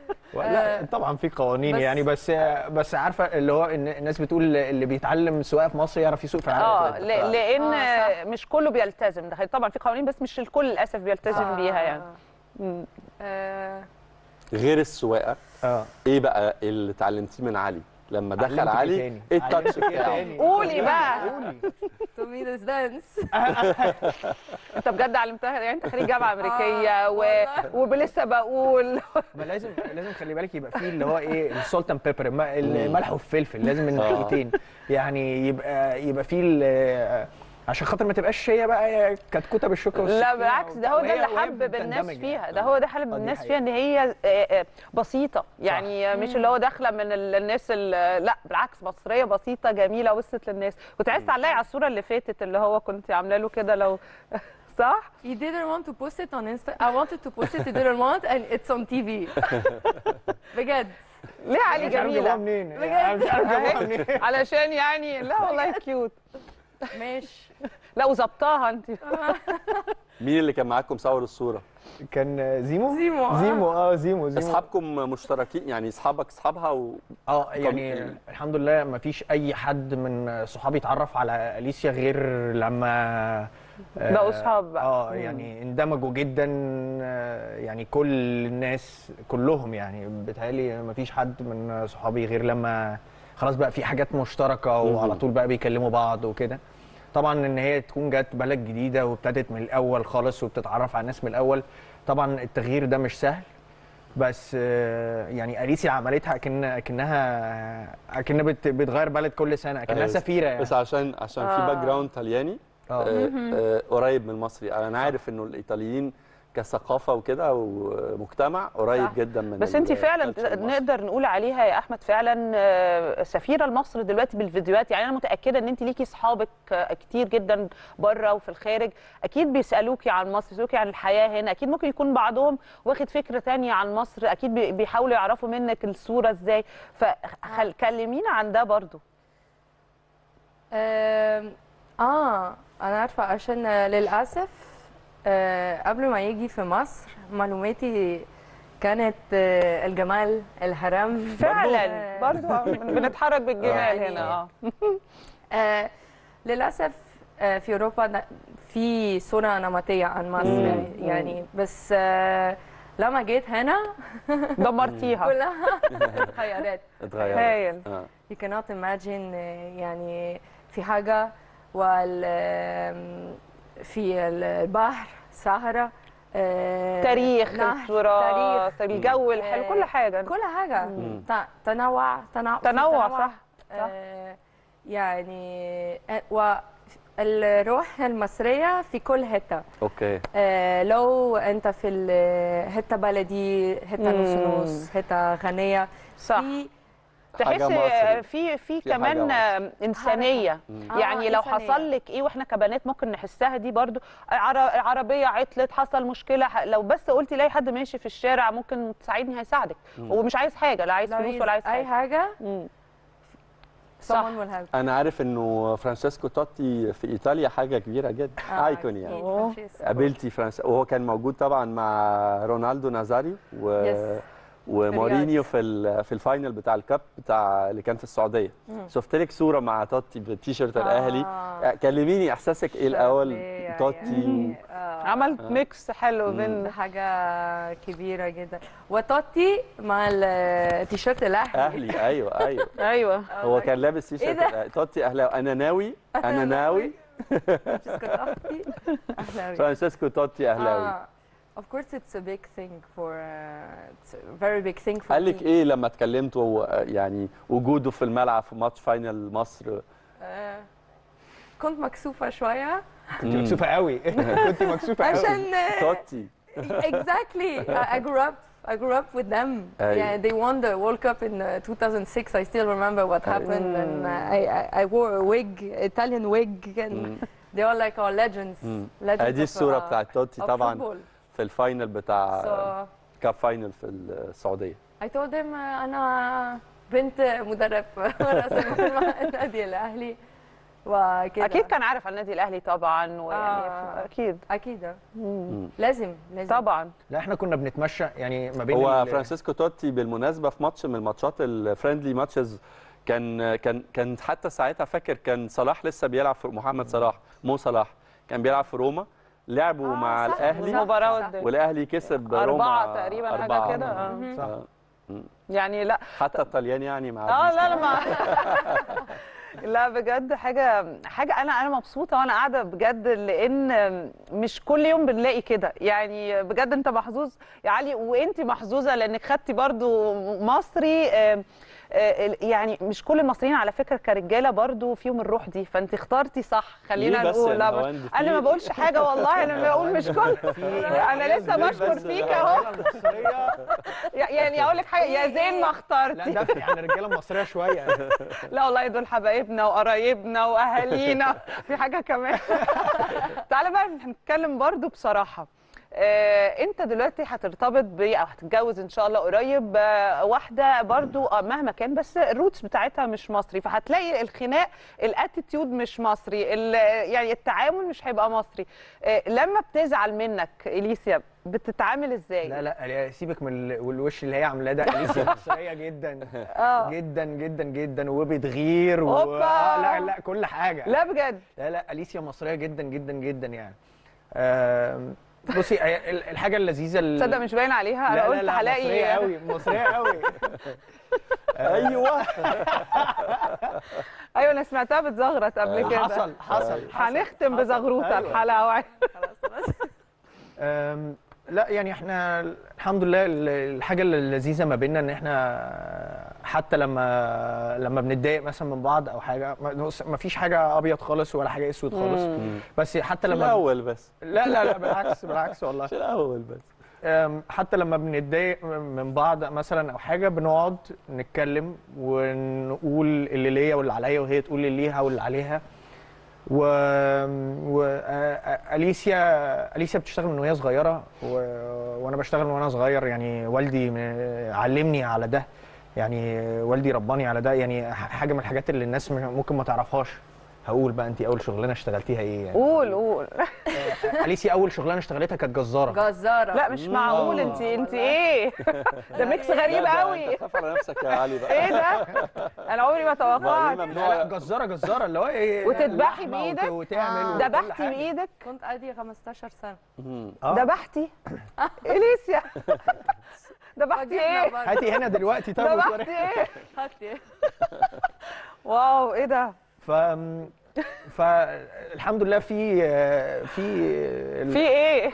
لا طبعا في قوانين بس- يعني بس بس عارفه اللي هو ان الناس بتقول اللي بيتعلم سواقه في مصر يعرف يسوق في اه العالم ل- لان آه، صح. مش كله بيلتزم ده طبعا في قوانين بس مش الكل للاسف بيلتزم بيها يعني مم. آه، غير السواقه اه ايه بقى اللي اتعلمتيه من علي لما دخل علمتك إيه علي تاني؟ ايه التاتش علمتك إيه بتاعه تاني؟ قولي بقى قولي to me this dance انت بجد علمتها يعني انت خريج جامعه امريكيه آه، و... والله. ولسه بقول ما لازم لازم خلي بالك يبقى فيه اللي هو ايه السولت اند بيبر الملح والفلفل لازم من آه. ناحيتين يعني يبقى يبقى فيه ال- عشان خاطر ما تبقاش هي بقى كتكوته بالشوكه والسكينه لا بالعكس ده هو ده وهي- اللي وهي حبب الناس بتندمج فيها يعني. ده هو ده حبب آه، دي الناس حقيقة. فيها ان هي آه، آه، بسيطه يعني مش اللي هو داخله من ال- الناس ال- لا بالعكس مصريه بسيطه جميله وصلت للناس كنت عايز تعلقي على الصوره اللي فاتت اللي هو كنت عامله له كده لو صح he didn't want to post it on Insta I wanted to post it he didn't want and it's on TV بجد ليه علي مش عارف جابوها جميله منين أنا مش عارف جابوها أهي. منين علشان يعني لا والله كيوت ماشي لا وظبطاها انت مين اللي كان معاكم صور الصوره كان زيمو زيمو، آه. زيمو اه زيمو زيمو اصحابكم مشتركين يعني اصحابك اصحابها و... اه يعني كم- الحمد لله ما فيش اي حد من صحابي اتعرف على اليسيا غير لما آه، بقوا صحاب بقى. اه مم. يعني اندمجوا جدا آه، يعني كل الناس كلهم يعني بيتهيألي ما فيش حد من صحابي غير لما خلاص بقى في حاجات مشتركه وعلى طول بقى بيكلموا بعض وكده طبعا ان هي تكون جت بلد جديده وابتدت من الاول خالص وبتتعرف على الناس من الاول طبعا التغيير ده مش سهل بس آه، يعني اليسيا عملتها اكن اكنها اكنها بت- بتغير بلد كل سنه اكنها أيوة. سفيره يعني. بس عشان عشان في آه. باك جراوند طلياني اه آه، آه، قريب من المصري انا عارف انه الايطاليين كثقافه وكده ومجتمع قريب صح. جدا من بس انت فعلا الculture المصري. نقدر نقول عليها يا احمد فعلا آه، سفيره لمصر دلوقتي بالفيديوهات يعني انا متاكده ان انت ليكي اصحابك آه، كتير جدا بره وفي الخارج اكيد بيسالوكي عن مصر بيسالوكي عن الحياه هنا اكيد ممكن يكون بعضهم واخد فكره تانية عن مصر اكيد بي- بيحاولوا يعرفوا منك الصوره ازاي فكلمينا عن ده برضو آم، اه انا عارفه عشان آه، للاسف آه، قبل ما يجي في مصر معلوماتي كانت آه، الجمال الهرم فعلا آه، برضو آه، بنتحرك بالجمال يعني- هنا اه آه، للاسف آه، في اوروبا ن- في صوره نمطيه عن مصر مم. يعني بس آه، لما جيت هنا دمرتيها كلها اتغيرت اتغيرت هايل آه. you cannot imagine آه، يعني في حاجة وال آم، في البحر صحراء آه، تاريخ نهر، التراث تاريخ الجو الحلو آه، كل حاجه كل حاجة مم. ت- تنوع تنوع في تنوع صح صح. آه، يعني آه، والروح المصرية في كل حتة اوكي آه، لو انت في ال- حتة بلدي حتة نص مم. نص حتة غنية صح في تحس حاجة مصري. في في في كمان حاجة انسانيه آه، يعني لو إنسانية. حصل لك ايه واحنا كبنات ممكن نحسها دي برضو عر- عربيه عطلت حصل مشكله ح- لو بس قلتي لاي حد ماشي في الشارع ممكن تساعدني هيساعدك هو مش عايز حاجه لا عايز لو فلوس ولا عايز اي حاجه حاجة مم. صح someone will help انا عارف انه فرانشيسكو توتي في ايطاليا حاجه كبيره جدا آه، ايكون يعني أكيد، أوه. فرانشيسكو. قابلتي فرانس وهو كان موجود طبعا مع رونالدو نازاريو و... Yes. ومورينيو في في ال... في الفاينل بتاع الكاب بتاع اللي كان في السعوديه شفت لك صوره مع توتي بالتيشيرت الاهلي آه. كلميني احساسك ايه الاول شعبية توتي يعني، آه، عملت ميكس حلو مم. بين ده حاجة كبيرة جدا وتوتي مع التيشيرت الأهلي اهلي ايوه ايوه ايوه هو كان لابس تيشيرت إيه ده؟ الأهلي. توتي اهلاوي انا ناوي انا ناوي فرانشيسكو توتي أهلاوي فرانشيسكو توتي اهلاوي آه. Of course it's a big thing for uh, it's a very big thing for قال لك me. ايه لما اتكلمتوا يعني وجوده في الملعب في ماتش فاينل مصر آه، كنت مكسوفة شوية كنت مكسوفه قوي كنت مكسوفه قوي عشان آه، توتي exactly I, I grew up I grew up with them أيوة. yeah they won the World Cup in uh, 2006 I still remember what happened and uh, I, I I wore a wig Italian wig and they are like our legends مم. legends ادي of, الصوره uh, بتاعت توتي of طبعا football. في الفاينل بتاع so كاب فاينل في السعوديه I told them uh, أنا بنت مدرب رأس المرمى النادي الأهلي وكده اكيد كان عارف عن النادي الاهلي طبعا ويعني آه. اكيد أكيد مم. لازم لازم طبعا لا احنا كنا بنتمشى يعني ما بين هو ال- فرانسيسكو توتي بالمناسبه في ماتش من الماتشات الفريندلي ماتشز كان كان كان حتى ساعتها فاكر كان صلاح لسه بيلعب في محمد صلاح مو صلاح كان بيلعب في روما لعبوا آه، مع صح، الاهلي صح، مباراة صح. ودية. والاهلي كسب روما أربعة تقريبا حاجة أربعة. كده آه. مهم. صح. آه. يعني لا حتى الطليان يعني مع اه لا لا ما لا بجد حاجه حاجه انا انا مبسوطه وانا قاعده بجد لان مش كل يوم بنلاقي كده يعني بجد انت محظوظ يا علي وانت محظوظه لانك خدتي برضو مصري آه، آه، يعني مش كل المصريين على فكره كرجاله برضو فيهم الروح دي فانت اخترتي صح خلينا ليه بس نقول يا لا نهاوند؟ مش- في- انا ما بقولش حاجه والله انا بقول مش كل انا لسه ليه بشكر بس فيك يا اهو المصريه يعني اقول لك حاجه يا زين ما لا اخترتي دافع عن الرجاله المصريه شويه لا والله دول حبايبنا وقرايبنا واهالينا في حاجه كمان تعالى بقى نتكلم برضو بصراحه آه، انت دلوقتي هترتبط ب او هتتجوز ان شاء الله قريب آه، واحده برضو آه، مهما كان بس الروتس بتاعتها مش مصري فهتلاقي الخناق الاتيتيود مش مصري ال- يعني التعامل مش هيبقى مصري آه، لما بتزعل منك اليسيا بتتعامل ازاي لا لا سيبك من ال- والوش اللي هي عاملاه ده اليسا مصريه جدا اه جدا جدا جدا وبتغير و... أوبا. آه لا لا كل حاجه لا بجد لا لا اليسيا مصريه جدا جدا جدا يعني آم، بصي هي ال- الحاجه اللذيذه ال- تصدق مش باين عليها انا لا لا قلت لا هلاقي مصريه قوي مصريه قوي ايوه ايوه انا سمعتها بتزغرط قبل كده حصل حصل هنختم بزغروطه أيوة. الحلقه وعي. أم، لا يعني احنا الحمد لله ال- الحاجه اللذيذه ما بيننا ان احنا حتى لما لما بنتضايق مثلا من بعض او حاجه ما بص، ما فيش حاجه ابيض خالص ولا حاجه اسود خالص بس حتى في لما الاول بس لا لا لا بالعكس بالعكس والله في الاول بس أم، حتى لما بنتضايق من بعض مثلا او حاجه بنقعد نتكلم ونقول اللي ليا واللي عليا وهي تقول اللي ليها واللي عليها و, و... آ- آ- اليسيا اليسيا بتشتغل من وهي صغيره و... وانا بشتغل من وانا صغير يعني والدي م- علمني على ده يعني والدي رباني على ده يعني ح- حاجه من الحاجات اللي الناس م- ممكن ما تعرفهاش هقول بقى انت اول شغلانه اشتغلتيها ايه يعني قول قول اليسيا اول شغلانه اشتغلتها كانت جزاره جزاره لا مش معقول انت انت ايه ده ميكس غريب لا، ده قوي انت خاف على نفسك يا علي بقى ايه ده انا عمري ما توقعت وبعدين لا ممنوع لا جزاره جزاره اللي هو ايه وتذبحي لحمة وت- بإيدك؟ وتعمل وكل ذبحتي حاجة. بايدك كنت قدي 15 سنه مم. آه. ذبحتي اليسيا ذبحتي ايه برضه. هاتي هنا دلوقتي طب وتوري- ذبحتي ايه هاتي واو ايه ده ف فالحمد لله في في ال- في ايه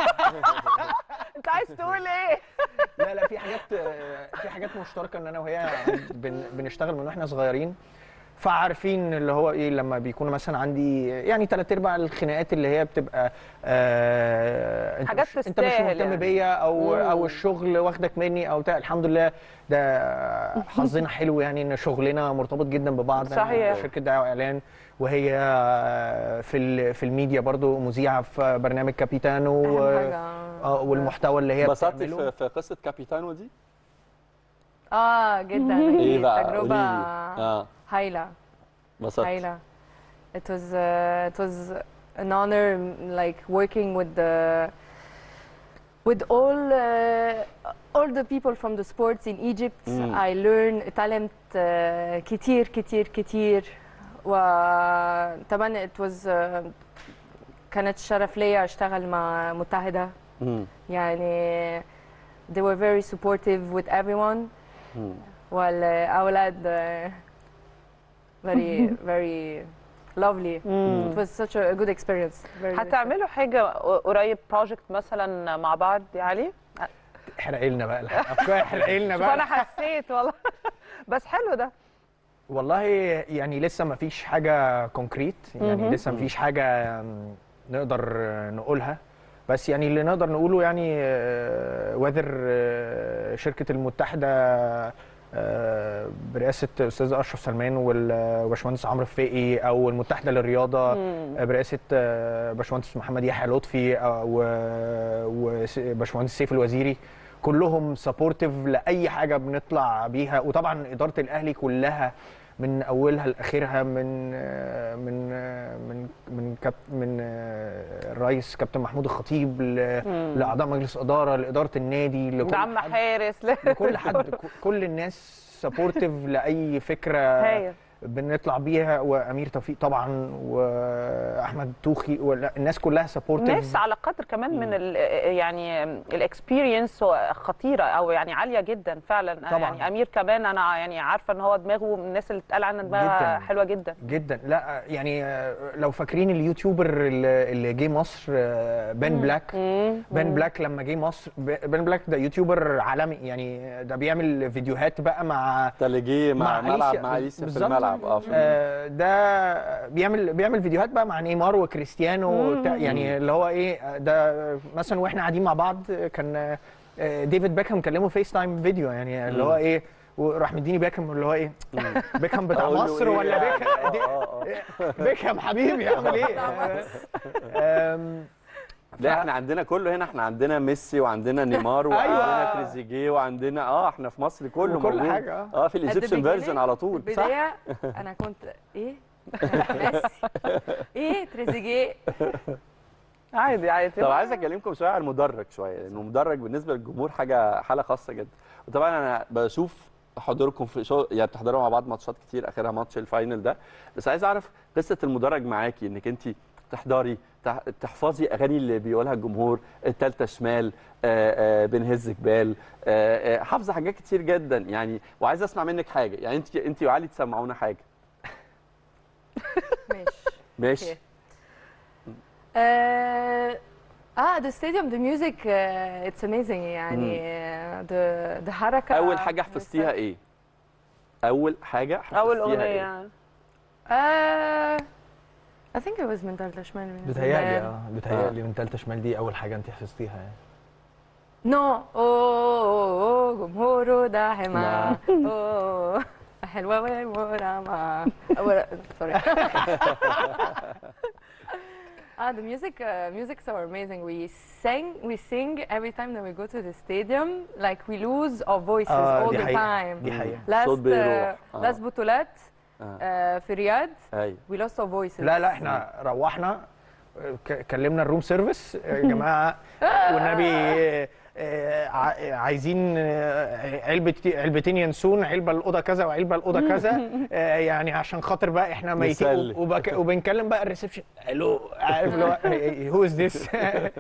انت عايز تقول ايه لا لا في حاجات في حاجات مشتركه ان انا وهي بن بنشتغل من واحنا صغيرين فعارفين اللي هو ايه لما بيكون مثلا عندي يعني ثلاث ارباع الخناقات اللي هي بتبقى آه انت حاجات مش انت مش تستاهل مهتم يعني. بيا او مم. او الشغل واخدك مني او بتاع الحمد لله ده حظنا حلو يعني ان شغلنا مرتبط جدا ببعض أنا صحيح. شركه دعايه واعلان وهي في ال- في الميديا برضو مذيعه في برنامج كابيتانو أهم حاجة. اه والمحتوى اللي هي انبسطتي بتعمله في, في قصه كابيتانو دي؟ اه جدا ايه أكيد. بقى؟ تجربه قوليلي اه هايله انبسطتي هايله it was uh, it was an honor like working with the with all uh, all the people from the sports in Egypt Mm. I learned اتعلمت uh, كتير كتير كتير وطبعا it was uh, كانت شرف ليا اشتغل مع متحدة مم. يعني they were very supportive with everyone مم. والأولاد uh, very very lovely it was such a good experience very good هتعملوا حاجه قريب بروجكت مثلا مع بعض يا علي احرقي لنا بقى الحلقه احرقي لنا شوف انا بقى حسيت والله بس حلو ده والله يعني لسه ما فيش حاجه كونكريت يعني مهم. لسه ما فيش حاجه م، نقدر نقولها بس يعني اللي نقدر نقوله يعني وذر شركه المتحده آه، برئاسه الاستاذ اشرف سلمان والباشمهندس عمرو الفقي او المتحده للرياضه آه، برئاسه آه، باشمهندس محمد يحيى لطفي آه، و- وباشمهندس سيف الوزيري كلهم سبورتيف لاي حاجه بنطلع بيها وطبعا اداره الاهلي كلها من اولها لاخرها من آه، من آه، من من كاب من آه، الرئيس كابتن محمود الخطيب ل- لاعضاء مجلس اداره لاداره النادي لكل دعم حد حارس لكل حد ك- كل الناس سبورتيف لاي فكره هايل بنطلع بيها وامير توفيق طبعا واحمد توخي ولا- الناس كلها سبورتيف ناس على قدر كمان من ال يعني الاكسبيرينس خطيره او يعني عاليه جدا فعلا طبعاً. يعني امير كمان انا يعني عارفه ان هو دماغه من الناس اللي اتقال عنها دماغها جداً. حلوه جدا جدا لا يعني آه، لو فاكرين اليوتيوبر اللي اللي جه مصر آه، بن بلاك بن بلاك لما جه مصر ب- بن بلاك ده يوتيوبر عالمي يعني ده بيعمل فيديوهات بقى مع ده اللي جه مع, مع ملعب أليسيا. مع اليسيا في بالظبط. الملعب اه في آه، ده بيعمل بيعمل فيديوهات بقى مع نيمار وكريستيانو وبتاع، يعني اللي هو ايه آه، ده مثلا واحنا قاعدين مع بعض آه، كان آه، ديفيد بيكهام كلمه فيس تايم فيديو يعني اللي هو ايه وراح مديني بيكهام اللي هو ايه بيكهام بتاع أقول له مصر إيه ولا يعني؟ بيكهام دي- آه، آه. بيكهام حبيبي اعمل ايه آم، لا احنا عندنا كله هنا احنا عندنا ميسي وعندنا نيمار وعندنا أيوة. تريزيجيه وعندنا اه احنا في مصر كله وكل موجود. حاجة، آه. اه في At the الايجيبشن beginning- فيرجن على طول صح البداية أنا كنت إيه؟ ميسي إيه تريزيجيه عادي عادي طب عايز اكلمكم شويه على المدرج شويه لانه المدرج بالنسبه للجمهور حاجه حاله خاصه جدا وطبعا انا بشوف حضوركم في شو يعني بتحضروا مع بعض ماتشات كتير اخرها ماتش الفاينل ده بس عايز اعرف قصه المدرج معاكي انك انت تحضري تح- تحفظي اغاني اللي بيقولها الجمهور التالتة شمال آه، آه، بنهز جبال آه، آه، حافظه حاجات كتير جدا يعني وعايز اسمع منك حاجه يعني انت انت وعلي تسمعونا حاجه ماشي ماشي أوكي. Uh, اه the stadium the music uh, it's amazing يعني uh, the the حركة اول حاجه حفظتيها ايه اول حاجه حفظتيها اول إيه؟ اغنيه uh, I think it was من تالتة شمال من بتهيألي زمان. اه بتهيألي من تالتة شمال دي أول حاجة أنت حفظتيها يعني نو اوه جمهوره داعمة نعم. اوه حلوة ومرمى سوري Ah, the music, uh, musics are amazing. We sing, we sing every time that we go to the stadium. Like we lose our voices آه all دي the حقيقة time. دي حقيقة Last, صوت بيروح. uh, آه. last بطولات آه. uh, في رياض ايوه we lost our voices. لا لا احنا روحنا ك- كلمنا الروم سيرفيس يا جماعه والنبي آه، ع- عايزين آه، علبه علبتين ينسون علبه الاوضه كذا وعلبه الاوضه كذا آه، يعني عشان خاطر بقى احنا ميتين نسلي. وبك- وبنكلم بقى الريسبشن الو عارف اللي هو هو از ذس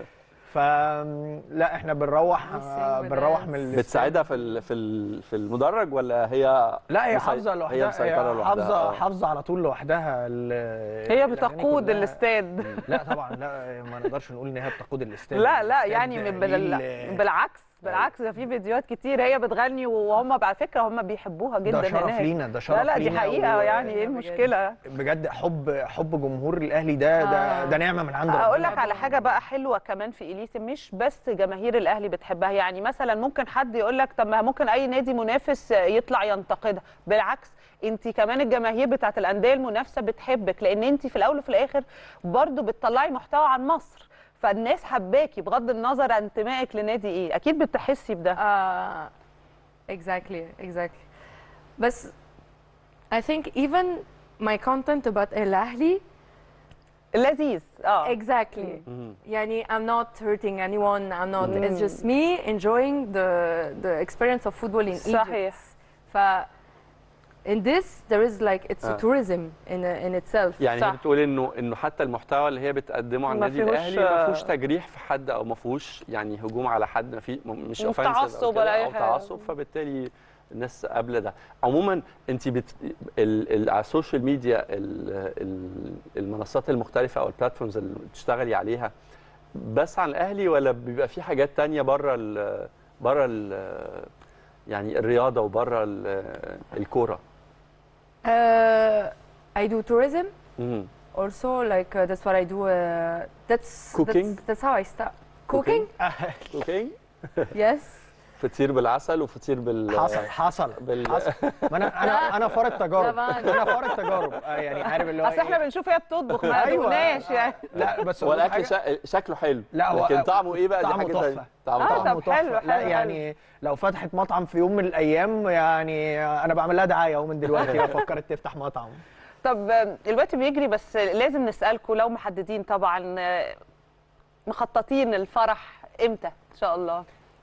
فلا احنا بنروح We sing آه، with بنروح us. من الاستاد. بتساعدها في ال- في ال- في المدرج ولا هي لا هي مسي- حافظه هي لوحدها مسيطره هي لوحدها حافظه آه. حافظه على طول لوحدها ال- هي الأغاني بتقود كلها. الاستاد لا طبعا لا ما نقدرش نقول ان هي بتقود الاستاد لا لا الاستاد يعني من بال... ليه ال- بالعكس بالعكس ده في فيديوهات كتير هي بتغني وهم على فكره هم بيحبوها جدا ده شرف هناك. لينا ده شرف لا لا دي لينا حقيقه و- يعني ايه بجد. المشكله بجد حب حب جمهور الاهلي ده ده آه. ده نعمه من عند اقول ربنا لك على حاجه بقى حلوه كمان في اليسي مش بس جماهير الاهلي بتحبها يعني مثلا ممكن حد يقول لك طب ما ممكن اي نادي منافس يطلع ينتقدها بالعكس انت كمان الجماهير بتاعت الانديه المنافسه بتحبك لان انت في الاول وفي الاخر برضو بتطلعي محتوى عن مصر فالناس حباكي بغض النظر عن انتمائك لنادي ايه اكيد بتحسي بده Uh, exactly, exactly. بس I think even my content about الأهلي لذيذ اه exactly مم. يعني I'm not hurting anyone I'm not it's Mm. just me enjoying the the experience of football in صحيح. Egypt ف in this there is like it's آه. a tourism in in itself يعني صح. هي بتقول انه انه حتى المحتوى اللي هي بتقدمه عن ما النادي فيهوش، الاهلي ما فيهوش آه، تجريح في حد او ما فيهوش يعني هجوم على حد ما في مش مش offensive أو تعصب كده ولا أي او حاجة. تعصب فبالتالي الناس قبل ده عموما انت بت... ال... ال... على السوشيال ميديا ال... ال... المنصات المختلفه او البلاتفورمز اللي بتشتغلي عليها بس عن الاهلي ولا بيبقى في حاجات تانية بره ال... بره ال... يعني الرياضه وبره ال... الكوره uh, I do tourism مم. also like uh, that's what I do uh, that's Cooking? that's, that's how I start cooking, كوكينج yes فطير بالعسل وفطير بال حصل حصل بال- حصل ما انا انا انا فار التجارب طبعاً. انا فار التجارب آه، يعني عارف اللي هو اصل احنا إيه؟ بنشوف هي بتطبخ ما أيوة. دوقناش يعني لا بس هو أقول لك الاكل حاجة، شا... شكله حلو لا، هو- لكن طعمه ايه بقى دي طعمه حاجه تحفة. تانية طعمه آه، تحفة. طعمه طب حلو، تحفة. لا حلو، يعني لو فتحت مطعم في يوم من الايام يعني انا بعمل لها دعايه اهو من دلوقتي لو فكرت تفتح مطعم طب آه، الوقت بيجري بس لازم نسالكم لو محددين طبعا آه، مخططين الفرح امتى ان شاء الله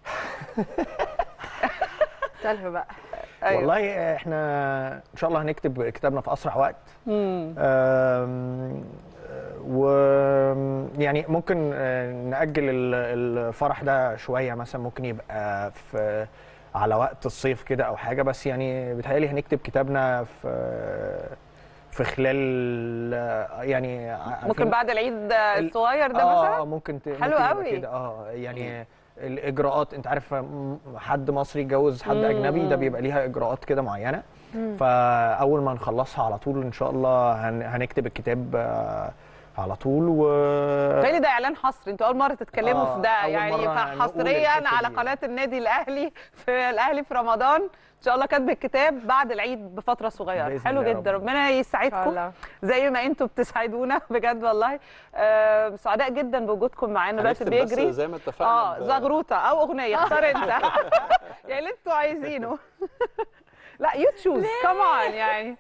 tell her بقى أيوة. والله احنا ان شاء الله هنكتب كتابنا في اسرع وقت مم. آم، و يعني ممكن آه، نأجل ال- الفرح ده شوية مثلا ممكن يبقى في على وقت الصيف كده أو حاجة بس يعني بيتهيألي هنكتب كتابنا في في خلال آه، يعني عارفين- ممكن بعد العيد آه، ال- الصغير ده اه مثلا آه، ممكن ت... حلو ممكن يبقى قوي. كده اه يعني الاجراءات انت عارف م- حد مصري يتجوز حد مم. اجنبي ده بيبقى ليها اجراءات كده معينه فاول ما نخلصها على طول ان شاء الله هن... هنكتب الكتاب آه، على طول و تاني ده اعلان حصري انتوا اول مره تتكلموا آه، في ده أول يعني مرة نقول حصريا الحتة على دي. قناه النادي الاهلي في الاهلي في رمضان ان شاء الله كاتب الكتاب بعد العيد بفتره صغيره بإذن حلو الله يا جدا رب. ربنا ان شاء يسعدكم الله زي ما انتوا بتسعدونا بجد والله آه سعداء جدا بوجودكم معانا الوقت هنكتب بس بيجري زي ما اتفقنا اه ب- زغروطه او اغنيه اختار انت يعني اللي انتوا عايزينه لا يو تشوز كمان يعني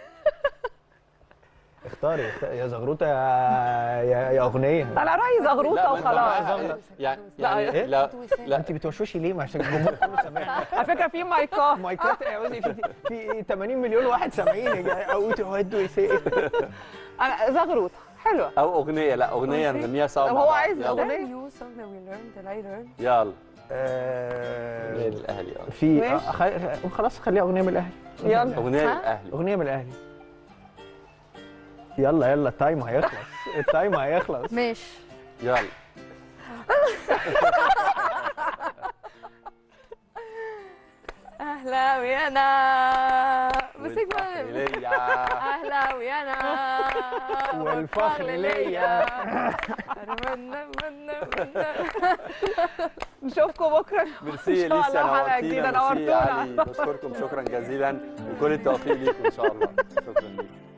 اختاري اختاري يا زغروطه يا يا, يا اغنيه انا رايي لا، زغروطه ما أنت وخلاص بقى- يعني يعني إيه؟ لا لا انت بتوشوشي ليه ما عشان الجمهور كله سامعنا على فكره في مايكات مايكات يا عاوزي في في 80 مليون واحد سامعين او تهدوا يسيء انا زغروطه حلوه او اغنيه لا اغنيه نغنيها سوا طب مع هو بعض. عايز يلا. أغنية؟ new song that we learned that I learned يلا آه، اغنيه للاهلي اه في ماشي. آه، خ- خلاص خليها اغنيه من الاهلي يلا اغنيه ها؟ للاهلي اغنيه من الاهلي يلا يلا التايم هيخلص التايم هيخلص ماشي يلا اهلاوي انا مسك والفخر ليا اهلاوي انا والفخر ليا. منا- منا- منا. نشوفكم بكره ميرسي إن شاء لسه الله حلقة جديدة، نورتينا ميرسي نورتونا. علي بشكركم شكرا جزيلا وكل التوفيق ليكم ان شاء الله شكرا ليكم